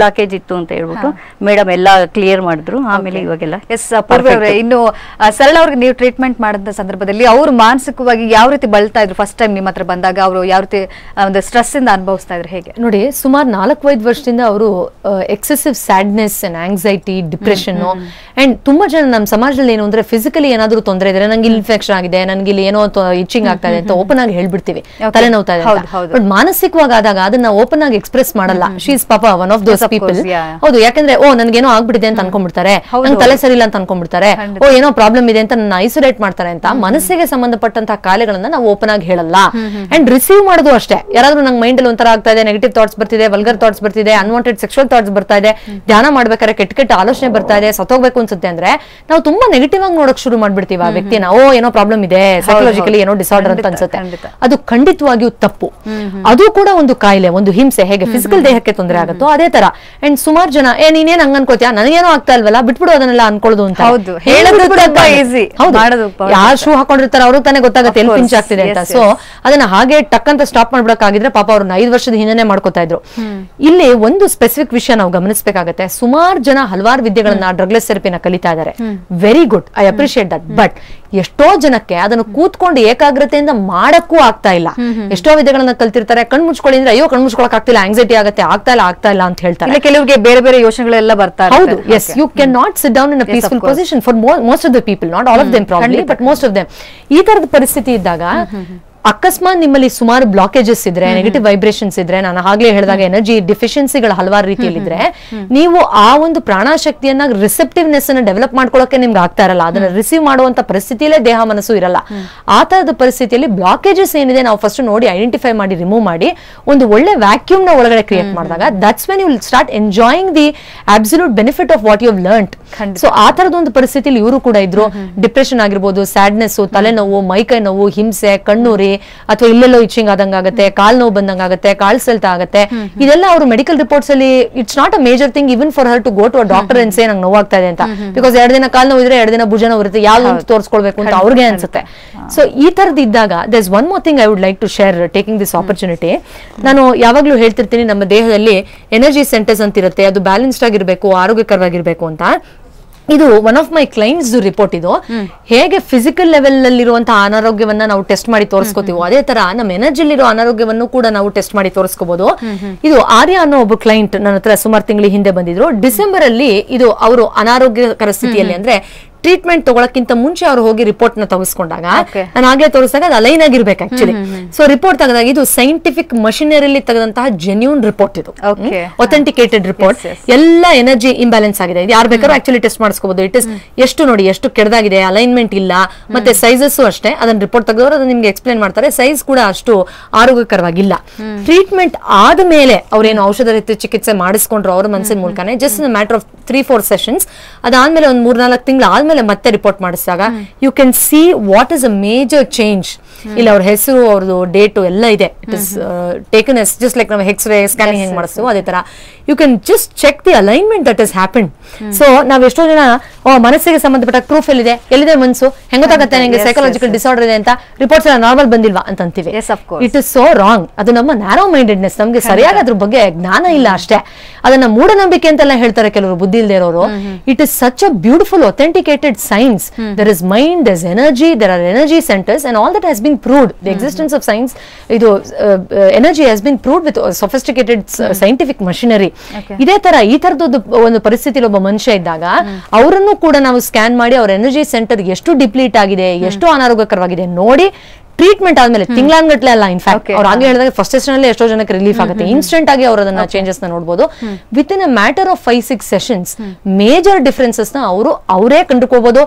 ಬ್ಲಾಕೇಜ್ ಇತ್ತು ಅಂತ ಹೇಳ್ಬಿಟ್ಟು ಮೇಡಮ್ ಎಲ್ಲ ಕ್ಲಿಯರ್ ಮಾಡಿದ್ರು ಆಮೇಲೆ ಇವಾಗೆಲ್ಲ ಎಸ್ ಪೂರ್ವಿ ಅವರೇ ಇನ್ನು ಆ, ಸರಳ ಅವ್ರಿಗೆ ನೀವು ಟ್ರೀಟ್ಮೆಂಟ್ ಮಾಡಿದ ಸಂದರ್ಭದಲ್ಲಿ ಅವರು ಮಾನಸಿಕವಾಗಿ ಯಾವ ರೀತಿ ಬಳಲ್ತಾ ಇದ್ರು ಫಸ್ಟ್ ಟೈಮ್ ನಿಮ್ಮ ಹತ್ರ ಬಂದಾಗ ಅವರು ಯಾವ ರೀತಿ ಆ, ಒಂದು ಸ್ಟ್ರೆಸ್ ಇಂದ ಅನುಭವಿಸ್ತಾ ಇದ್ರು ಹೇಗೆ ನೋಡಿ ಸುಮಾರು ನಾಲ್ಕೈದು ವರ್ಷದಿಂದ ಅವರು excessive sadness and anxiety depression and ತುಂಬಾ ಜನ ನಮ್ಮ ಸಮಾಜದಲ್ಲಿ ಏನು ಅಂದ್ರೆ ಫಿಸಿಕಲಿ ಏನಾದ್ರೂ ತೊಂದರೆ ಇದ್ರೆ ನಂಗೆ ಇನ್ಫೆಕ್ಷನ್ ಆಗಿದೆ ನನ್ಗೆ ಇಲ್ಲಿ ಏನೋ ಇಚ್ಚಿಂಗ್ ಆಗ್ತಾ ಇದೆ ಅಂತ ಓಪನ್ ಆಗಿ ಹೇಳ್ಬಿಡ್ತೀವಿ Okay. ತಲೆನೋವ್ತಾ ಇದೆ ಹೌದು, ಹೌದು. ಬಟ್ ಮಾನಸಿಕವಾಗಿ ಆದಾಗ ಅದನ್ನ ಓಪನ್ ಆಗಿ ಎಕ್ಸ್ಪ್ರೆಸ್ ಮಾಡಲ್ಲ ಶೀಸ್ ಪಾಪ one of those Yes, of people course, yeah. ಹೌದು ಯಾಕಂದ್ರೆ ಓ ನನ್ಗೇನೋ ಆಗ್ಬಿಟ್ಟಿದೆ ಅಂತ ಅನ್ಕೊಂಡ್ಬಿಡ್ತಾರೆ ಹೌದು. ನಂಗೆ ತಲೆ ಸರಿ ಇಲ್ಲ ಅಂತ ಅನ್ಕೊಂಡ್ಬಿಡ್ತಾರೆ ಖಂಡಿತ. ಓ ಏನೋ ಪ್ರಾಬ್ಲಮ್ ಇದೆ ಅಂತ ನನ್ನ ಐಸೋಲೇಟ್ ಮಾಡ್ತಾರೆ ಅಂತ ಮನಸ್ಸಿಗೆ ಸಂಬಂಧಪಟ್ಟಂತಹ ಕಾಯಿಲೆಗಳನ್ನ ನಾವು ಓಪನ್ ಆಗಿ ಹೇಳಲ್ಲ ಅಂಡ್ ರಿಸೀವ್ ಮಾಡೋದು ಅಷ್ಟೇ ಯಾರಾದ್ರೂ ನಂಗೆ ಮೈಂಡ್ ಅಲ್ಲಿ ಒಂಥರ ಆಗ್ತಾ ಇದೆ ನೆಗೆಟಿವ್ ಥಾಟ್ಸ್ ಬರ್ತಿದೆ ವಲ್ಗರ್ ಥಾಟ್ಸ್ ಬರ್ತಿದೆ ಅನ್ವಾಂಟೆಡ್ ಸೆಕ್ಷುವಲ್ ಥಾಟ್ಸ್ ಬರ್ತಾ ಇದೆ ಧ್ಯಾನ ಮಾಡ್ಬೇಕಾದ್ರೆ ಕೆಟ್ಟ ಕೆಟ್ಟ ಆಲೋಚನೆ ಬರ್ತಾ ಇದೆ ಸತ್ತೋಗ್ಬೇಕು ಅನ್ಸುತ್ತೆ ಅಂದ್ರೆ ನಾವು ತುಂಬಾ ನೆಗೆಟಿವ್ ಆಗಿ ನೋಡಕ್ ಶುರು ಮಾಡ್ಬಿಡ್ತೀವಿ ಆ ವ್ಯಕ್ತಿನ ಓ ಏನೋ ಪ್ರಾಬ್ಲಮ್ ಇದೆ ಸೈಕಲಾಜಿಕಲಿ ಏನೋ ಡಿಸಾರ್ಡರ್ ಅಂತ ಖಂಡಿತ, ಅನ್ಸುತ್ತೆ ಖಂಡಿತ. ಅದು ಖಂಡಿತವಾಗಿಯೂ ತಪ್ಪು ಅದು ಕೂಡ ಒಂದು ಕಾಯಿಲೆ ಒಂದು ಹಿಂಸೆ ಹೇಗೆ ಫಿಸಿಕಲ್ ದೇಹಕ್ಕೆ ತೊಂದರೆ ಆಗುತ್ತೋ ಅದೇ ತರ ಅಂಡ್ ಸುಮಾರು ಜನ ಏ ನೀನೇನ್ ಹಂಗ ಅನ್ಕೋತ್ಯಾ ನನಗೇನೋ ಆಗ್ತಾ ಇಲ್ವಲ್ಲ ಬಿಟ್ಬಿಡು ಅದನ್ನೆಲ್ಲ ಅನ್ಕೊಳ್ಳೋದು ಅಂತ ಹೌದು, ಹೇಳೋದು ತುಂಬಾ easy, ಮಾಡೋದು ತುಂಬಾ ಯಾರು ಶೂ ಹಾಕೊಂಡಿರ್ತಾರೆ ಅವ್ರಿಗೆ ತಾನೇ ಗೊತ್ತಾಗುತ್ತೆ ಎಲ್ಲಿ Of ಪಿಂಚ್ course, ಆಗ್ತಿದೆ ಅಂತ yes, ಸೊ ಅದನ್ನ ಹಾಗೆ ಟಕ್ ಅಂತ ಸ್ಟಾಪ್ ಮಾಡ್ಬಿಡಕ್ಕಾಗಿದ್ರೆ ಪಾಪ ಅವ್ರನ್ನ ಐದು ವರ್ಷದ ಹಿಂದೆನೆ ಮಾಡ್ಕೋತಾ ಇದ್ರು ಇಲ್ಲಿ ಒಂದು ಸ್ಪೆಸಿಫಿಕ್ ವಿಷಯ ನಾವು ಗಮನಿಸಬೇಕಾಗತ್ತೆ ಸುಮಾರು ಜನ ಹಲವಾರು ವಿದ್ಯೆಗಳನ್ನ ಡ್ರಗ್ಲೆಸ್ ಥೆರಪಿನ ಕಲಿತಾ ಇದ್ದಾರೆ very good I appreciate that but ಎಷ್ಟೋ ಜನಕ್ಕೆ ಅದನ್ನು ಕೂತ್ಕೊಂಡು ಏಕಾಗ್ರತೆಯಿಂದ ಮಾಡಕ್ಕೂ ಆಗ್ತಾ ಇಲ್ಲ ಎಷ್ಟೋ ವಿದ್ಯೆಗಳನ್ನ ಕಲ್ತಿರ್ತಾರೆ ಕಣ್ ಮುಚ್ಕೊಳ್ಳಿ ಅಂದ್ರೆ ಅಯ್ಯೋ ಕಣ್ ಮುಚ್ಕೊಳಕ್ ಆಗ್ತಿಲ್ಲ ಆಂಗ್ಸೈಟಿ ಆಗುತ್ತೆ ಆಗ್ತಾ ಇಲ್ಲ ಆಗ್ತಾ ಇಲ್ಲ ಅಂತ ಹೇಳ್ತಾರೆ ಇಲ್ಲ ಕೆಲವರಿಗೆ ಬೇರೆ ಬೇರೆ ಯೋಚನೆಗಳೆಲ್ಲ ಬರ್ತಾ ಹೌದು ಇರುತ್ತೆ. Yes you cannot sit down in a Yes, of peaceful course. Position for most of the people not all of them probably but most of them ಈ ತರದ ಪರಿಸ್ಥಿತಿ ಇದ್ದಾಗ ಅಕಸ್ಮಾತ್ ನಿಮ್ಮಲ್ಲಿ ಸುಮಾರು ಬ್ಲಾಕೇಜಸ್ ಇದ್ರೆ ನೆಗೆಟಿವ್ ವೈಬ್ರೇಷನ್ಸ್ ಇದ್ರೆ ನಾನು ಆಗ್ಲೇ ಹೇಳಿದಾಗ ಎನರ್ಜಿ ಡಿಫಿಷಿಯನ್ಸಿಗಳು ಹಲವಾರು ರೀತಿಯಲ್ಲಿ ಇದ್ರೆ ನೀವು ಆ ಒಂದು ಪ್ರಾಣಶಕ್ತಿಯನ್ನ ರಿಸೆಪ್ಟಿವ್ನೆಸ್ ಅನ್ನ ಡೆವಲಪ್ ಮಾಡ್ಕೊಳ್ಳೋಕೆ ನಿಮ್ಗೆ ಆಗ್ತಾ ಇರಲ್ಲ ಅದನ್ನ ರಿಸೀವ್ ಮಾಡುವಂತ ಪರಿಸ್ಥಿತಿಯಲ್ಲೇ ದೇಹ ಮನಸ್ಸು ಇರಲ್ಲ ಆ ತರದ ಪರಿಸ್ಥಿತಿಯಲ್ಲಿ ಬ್ಲಾಕೇಜಸ್ ಏನಿದೆ ನಾವು ಫಸ್ಟ್ ನೋಡಿ ಐಡೆಂಟಿಫೈ ಮಾಡಿ ರಿಮೂವ್ ಮಾಡಿ ಒಂದು ಒಳ್ಳೆ ವ್ಯಾಕ್ಯೂಮ್ ನ ಒಳಗಡೆ ಕ್ರಿಯೇಟ್ ಮಾಡಿದಾಗ that's when you start enjoying the absolute benefit of what you learn ಖಂಡಿತ. ಸೊ ಆ ತರದ ಒಂದು ಪರಿಸ್ಥಿತಿಯಲ್ಲಿ ಇವರು ಕೂಡ ಇದ್ರು ಡಿಪ್ರೆಷನ್ ಆಗಿರ್ಬೋದು ಸ್ಯಾಡ್ನೆಸ್ ತಲೆನೋವು ಮೈಕೈ ನೋವು ಹಿಂಸೆ ಕಣ್ಣೂರಿ ಅಥವಾ ಇಲ್ಲೆಲ್ಲೋ ಇಚ್ಚಿಂಗ್ ಆದಂಗ ಆಗುತ್ತೆ ಕಾಲ್ ನೋವು ಬಂದಂಗ ಆಗುತ್ತೆ ಕಾಲ್ ಸೆಲ್ತ ಆಗುತ್ತೆ ಇದೆಲ್ಲ ಅವರು ಮೆಡಿಕಲ್ ರಿಪೋರ್ಟ್ಸ್ ಅಲ್ಲಿ it's not a major thing even for her to go to a doctor ಅನ್ಸೇ ನಂಗೆ ನೋವಾಗ್ತಾ ಇದೆ ಅಂತ ಬಿಕಾಸ್ ಎರಡು ದಿನ ಕಾಲ್ ನೋವು ಇದ್ರೆ ಎರಡು ದಿನ ಭುಜ ನೋವು ಇರುತ್ತೆ ಯಾವ್ದು ತೋರಿಸ್ಕೊಳ್ಬೇಕು ಅಂತ ಅವ್ರಿಗೆ ಅನ್ಸುತ್ತೆ ಸೊ ಈ ತರದ್ ಇದ್ದಾಗ thus one more thing I would like to share taking this opportunity ನಾನು ಯಾವಾಗ್ಲೂ ಹೇಳ್ತಿರ್ತೀನಿ ನಮ್ಮ ದೇಹದಲ್ಲಿ ಎನರ್ಜಿ ಸೆಂಟರ್ಸ್ ಅಂತ ಇರುತ್ತೆ ಅದು ಬ್ಯಾಲೆನ್ಸ್ಡ್ ಆಗಿರ್ಬೇಕು ಆರೋಗ್ಯಕರವಾಗಿರ್ಬೇಕು ಅಂತ ಇದು one of my clients report ಇದು ಹೇಗೆ ಫಿಸಿಕಲ್ ಲೆವೆಲ್ ಅಲ್ಲಿರುವಂತಹ ಅನಾರೋಗ್ಯವನ್ನ ನಾವು ಟೆಸ್ಟ್ ಮಾಡಿ ತೋರಿಸ್ಕೋತೀವೋ ಅದೇ ತರ ನಮ್ಮ ಎನರ್ಜಿಲಿರೋ ಅನಾರೋಗ್ಯವನ್ನು ಕೂಡ ನಾವು ಟೆಸ್ಟ್ ಮಾಡಿ ತೋರಿಸ್ಕೋಬಹುದು ಇದು ಆರ್ಯ ಅನ್ನೋ ಒಬ್ಬ ಕ್ಲೈಂಟ್ ನನ್ನ ಹತ್ರ ಸುಮಾರು ತಿಂಗಳ ಹಿಂದೆ ಬಂದಿದ್ರು ಡಿಸೆಂಬರ್ ಅಲ್ಲಿ ಇದು ಅವರು ಅನಾರೋಗ್ಯಕರ ಸ್ಥಿತಿಯಲ್ಲಿ ಅಂದ್ರೆ ಟ್ರೀಟ್ಮೆಂಟ್ ತಗೊಳಕ್ಕಿಂತ ಮುಂಚೆ ಅವ್ರು ಹೋಗಿ ರಿಪೋರ್ಟ್ ನ ತೆಗೆಸ್ಕೊಂಡಾಗ Okay. ನಾನು ಆಗ್ಲೇ ತೋರಿಸಿದಾಗ ಅದು ಅಲೈನ್ ಆಗಿರ್ಬೇಕು ಆಕ್ಚುಲಿ ಸೊ ರಿಪೋರ್ಟ್ ತೆಗೆದಾಗ ಇದು ಸೈಂಟಿಫಿಕ್ ಮಷಿನರಿಲಿ ತೆಗೆದಂತಹ ಜೆನ್ಯೂನ್ ರಿಪೋರ್ಟ್ ಇದು Okay. Authenticated report Yes, yes. ಎಲ್ಲ ಎನರ್ಜಿ ಇಂಬ್ಯಾಲೆನ್ಸ್ ಆಗಿದೆ ಇದು ಯಾರು ಬೇಕಾದ್ರೂ ಆಕ್ಚುಲಿ ಟೆಸ್ಟ್ ಮಾಡಿಸ್ಕೋಬಹುದು ಇಟ್ ಇಸ್ ಎಷ್ಟು ನೋಡಿ ಎಷ್ಟು ಕೆಡದಾಗಿದೆ ಅಲೈನ್ಮೆಂಟ್ ಇಲ್ಲ ಮತ್ತೆ ಸೈಜಸ್ ಅಷ್ಟೇ ಅದನ್ನ ರಿಪೋರ್ಟ್ ತೆಗೆದವರು ಅದನ್ನ ನಿಮ್ಗೆ ಎಕ್ಸ್ಪ್ಲೇನ್ ಮಾಡ್ತಾರೆ ಸೈಜ್ ಕೂಡ ಅಷ್ಟು ಆರೋಗ್ಯಕರವಾಗಿಲ್ಲ ಟ್ರೀಟ್ಮೆಂಟ್ ಆದ್ಮೇಲೆ ಅವ್ರೇನು ಔಷಧ ರೀತಿ ಚಿಕಿತ್ಸೆ ಮಾಡಿಸ್ಕೊಂಡ್ರು ಅವ್ರ ಮನಸ್ಸಿನ ಮೂಲಕನೇ just matter of three four sessions ಅದಾದ್ಮೇಲೆ ಒಂದ್ ಮೂರ್ನಾಲ್ಕು ತಿಂಗಳು ಆದ್ಮೇಲೆ ಮತ್ತೆ ರಿಪೋರ್ಟ್ ಮಾಡಿಸಿದಾಗ you can see what is a major change ಇಲ್ಲ ಅವ್ರ ಹೆಸರು ಅವ್ರದ್ದು ಡೇಟು ಎಲ್ಲ ಇದೆ it is taken as just like ನಾವು ಎಕ್ಸ್ರೇ ಸ್ಕ್ಯಾನಿಂಗ್ ಹೆಂಗ್ ಮಾಡಿಸ್ತೀವೋ ಅದೇ ತರ you can just check the alignment that is happen so ನಾವ್ ಎಷ್ಟೋ ಜನ ಓ ಮನಸ್ಸಿಗೆ ಸಂಬಂಧಪಟ್ಟ ಪ್ರೂಫ್ ಎಲ್ಲಿದೆ ಎಲ್ಲಿದೆ ಮನ್ಸು ಹೆಂಗ್ ಗೊತ್ತಾಗತ್ತೆ ನಂಗೆ Yes, psychological yes, yes. Disorder ಇದೆ ಅಂತ ರಿಪೋರ್ಟ್ಸ್ ಎಲ್ಲ ನಾರ್ಮಲ್ ಬಂದಿಲ್ವಾ ಅಂತ ಅಂತೀವಿ Yes, of course. It is so wrong ಅದು ನಮ್ಮ ನ್ಯಾರೋ ಮೈಂಡೆಡ್ನೆಸ್ ನಮ್ಗೆ ಸರಿಯಾಗಿ ಅದ್ರ ಬಗ್ಗೆ ಜ್ಞಾನ ಇಲ್ಲ ಅಷ್ಟೇ ಅದನ್ನ ಮೂಢನಂಬಿಕೆ ಅಂತೆಲ್ಲ ಹೇಳ್ತಾರೆ ಕೆಲವರು ಬುದ್ಧಿ ಇಲ್ಲದೆ ಇರೋರು it is such a beautiful authenticated science there is mind there is energy there are energy centres and all that has been proved the existence of science ಇದು energy has been proved with sophisticated scientific machinery Okay. ಇದೇ ತರ ಈ ತರದೊಂದು ಒಂದು ಪರಿಸ್ಥಿತಿಲಿ ಒಬ್ಬ ಮನುಷ್ಯ ಇದ್ದಾಗ ಅವರನ್ನು ಕೂಡ ನಾವು ಸ್ಕ್ಯಾನ್ ಮಾಡಿ ಅವ್ರ ಎನರ್ಜಿ ಸೆಂಟರ್ ಎಷ್ಟು ಡಿಪ್ಲೀಟ್ ಆಗಿದೆ ಎಷ್ಟು ಅನಾರೋಗ್ಯಕರವಾಗಿದೆ ನೋಡಿ ಟ್ರೀಟ್ಮೆಂಟ್ ಆದ್ಮೇಲೆ ತಿಂಗಳಾನ್ಗಟ್ಲೆ ಅಲ್ಲ ಇನ್ಫ್ಯಾಕ್ಟ್ Okay. ಅವ್ರು ಹಾಗೆ ಹೇಳಿದಾಗ ಫಸ್ಟ್ ಸೆಷನ್ ಅಲ್ಲಿ ಎಷ್ಟೋ ಜನಕ್ಕೆ ರಿಲೀಫ್ ಆಗುತ್ತೆ ಇನ್ಸ್ಟೆಂಟ್ ಆಗಿ ಅವ್ರು ಅದನ್ನ ಚೇಂಜಸ್ ನ ನೋಡಬಹುದು within a matter of five six sessions major differences ನ ಅವರು ಅವರೇ ಕಂಡುಕೋಬಹುದು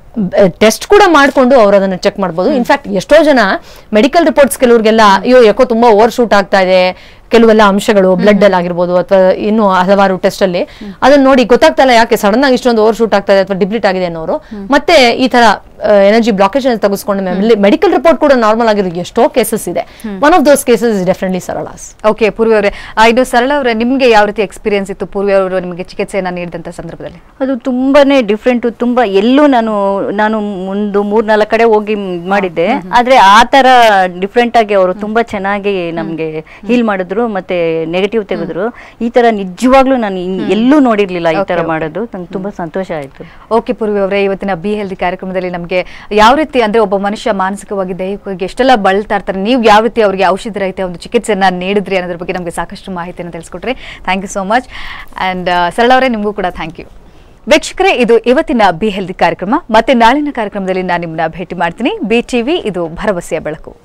ಟೆಸ್ಟ್ ಕೂಡ ಮಾಡ್ಕೊಂಡು ಅವ್ರು ಅದನ್ನ ಚೆಕ್ ಮಾಡ್ಬೋದು ಇನ್ಫ್ಯಾಕ್ಟ್ ಎಷ್ಟೋ ಜನ ಮೆಡಿಕಲ್ ರಿಪೋರ್ಟ್ಸ್ ಕೆಲವ್ರಿಗೆಲ್ಲ ಅಯ್ಯೋ ಯಾಕೋ ತುಂಬಾ ಓವರ್ ಶೂಟ್ ಆಗ್ತಾ ಇದೆ ಕೆಲವೆಲ್ಲ ಅಂಶಗಳು ಬ್ಲಡ್ ಅಲ್ಲಿ ಆಗಿರ್ಬೋದು ಅಥವಾ ಇನ್ನು ಹಲವಾರು ಟೆಸ್ಟ್ ಅಲ್ಲಿ ಅದನ್ನ ನೋಡಿ ಗೊತ್ತಾಗ್ತಾ ಇಲ್ಲ ಯಾಕೆ ಸಡನ್ ಆಗಿ ಇಷ್ಟೊಂದು ಓವರ್ ಶೂಟ್ ಆಗ್ತಾ ಇದೆ ಅಥವಾ ಡಿಪ್ಲೀಟ್ ಆಗಿದೆ ಅನ್ನೋರು ಮತ್ತೆ ಈ ತರ ಎನರ್ಜಿ ಬ್ಲಾಕೇಜ್ ತೆಗೆಸ್ಕೊಂಡು ಮೆಡಿಕಲ್ ರಿಪೋರ್ಟ್ ಕೂಡ ನಾರ್ಮಲ್ ಆಗಿರೋ ಎಷ್ಟೋ ಕೇಸಸ್ ಇದೆ one of those cases is definitely Sarala's okay Poorvi ಅವರೇ ಇದು ಸರಳ ಅವರೇ ನಿಮ್ಗೆ ಯಾವ ರೀತಿ ಎಕ್ಸ್ಪೀರಿಯನ್ಸ್ ಇತ್ತು ಪೂರ್ವಿ ಅವರು ನಿಮಗೆ ಚಿಕಿತ್ಸೆಯನ್ನ ನೀಡಿದಂತ ಸಂದರ್ಭದಲ್ಲಿ ಅದು ತುಂಬಾನೇ ಡಿಫ್ರೆಂಟ್ ತುಂಬಾ ಎಲ್ಲೂ ನಾನು ನಾನು ಒಂದು ಮೂರ್ ನಾಲ್ಕು ಕಡೆ ಹೋಗಿ ಇದ್ ಮಾಡಿದ್ದೆ ಆದ್ರೆ ಆ ತರ ಡಿಫ್ರೆಂಟ್ ಆಗಿ ಅವರು ತುಂಬಾ ಚೆನ್ನಾಗಿ ನಮ್ಗೆ ಹೀಲ್ ಮಾಡಿದ್ರು ಮತ್ತೆ ನೆಗೆಟಿವ್ ತೆಗೆದ್ರು ಈ ತರ ನಿಜವಾಗ್ಲೂ ನಾನು ಇನ್ ಎಲ್ಲೂ ನೋಡಿರ್ಲಿಲ್ಲ ಈ ತರ ಮಾಡೋದು ನಂಗೆ ತುಂಬಾ ಸಂತೋಷ ಆಯ್ತು ಓಕೆ ಪೂರ್ವಿ ಅವರೇ ಇವತ್ತಿನ ಬಿ ಹೆಲ್ದಿ ಕಾರ್ಯಕ್ರಮದಲ್ಲಿ ನಮಗೆ ಯಾವ ರೀತಿ ಅಂದ್ರೆ ಒಬ್ಬ ಮನುಷ್ಯ ಮಾನಸಿಕವಾಗಿ ದೈಹಿಕವಾಗಿ ಎಷ್ಟೆಲ್ಲ ಬಳಲ್ತಾ ಇರ್ತಾರೆ ನೀವು ಯಾವ ರೀತಿ ಅವರಿಗೆ ಔಷಧಿ ರಹಿತ ಒಂದು ಚಿಕಿತ್ಸೆಯನ್ನ ನೀಡಿದ್ರಿ ಅನ್ನೋದ್ರ ಬಗ್ಗೆ ನಮಗೆ ಸಾಕಷ್ಟು ಮಾಹಿತಿಯನ್ನು ತಿಳಿಸ್ಕೊಟ್ರಿ thank you so much and Sarala ಅವರೇ ನಿಮಗೂ ಕೂಡ ಥ್ಯಾಂಕ್ ಯು ವೀಕ್ಷಕರೇ ಇದು ಇವತ್ತಿನ ಬಿ ಹೆಲ್ದಿ ಕಾರ್ಯಕ್ರಮ ಮತ್ತೆ ನಾಳಿನ ಕಾರ್ಯಕ್ರಮದಲ್ಲಿ ನಾನು ನಿಮ್ಮನ್ನ ಭೇಟಿ ಮಾಡ್ತೀನಿ ಬಿ ಟಿವಿ ಇದು ಭರವಸೆಯ ಬೆಳಕು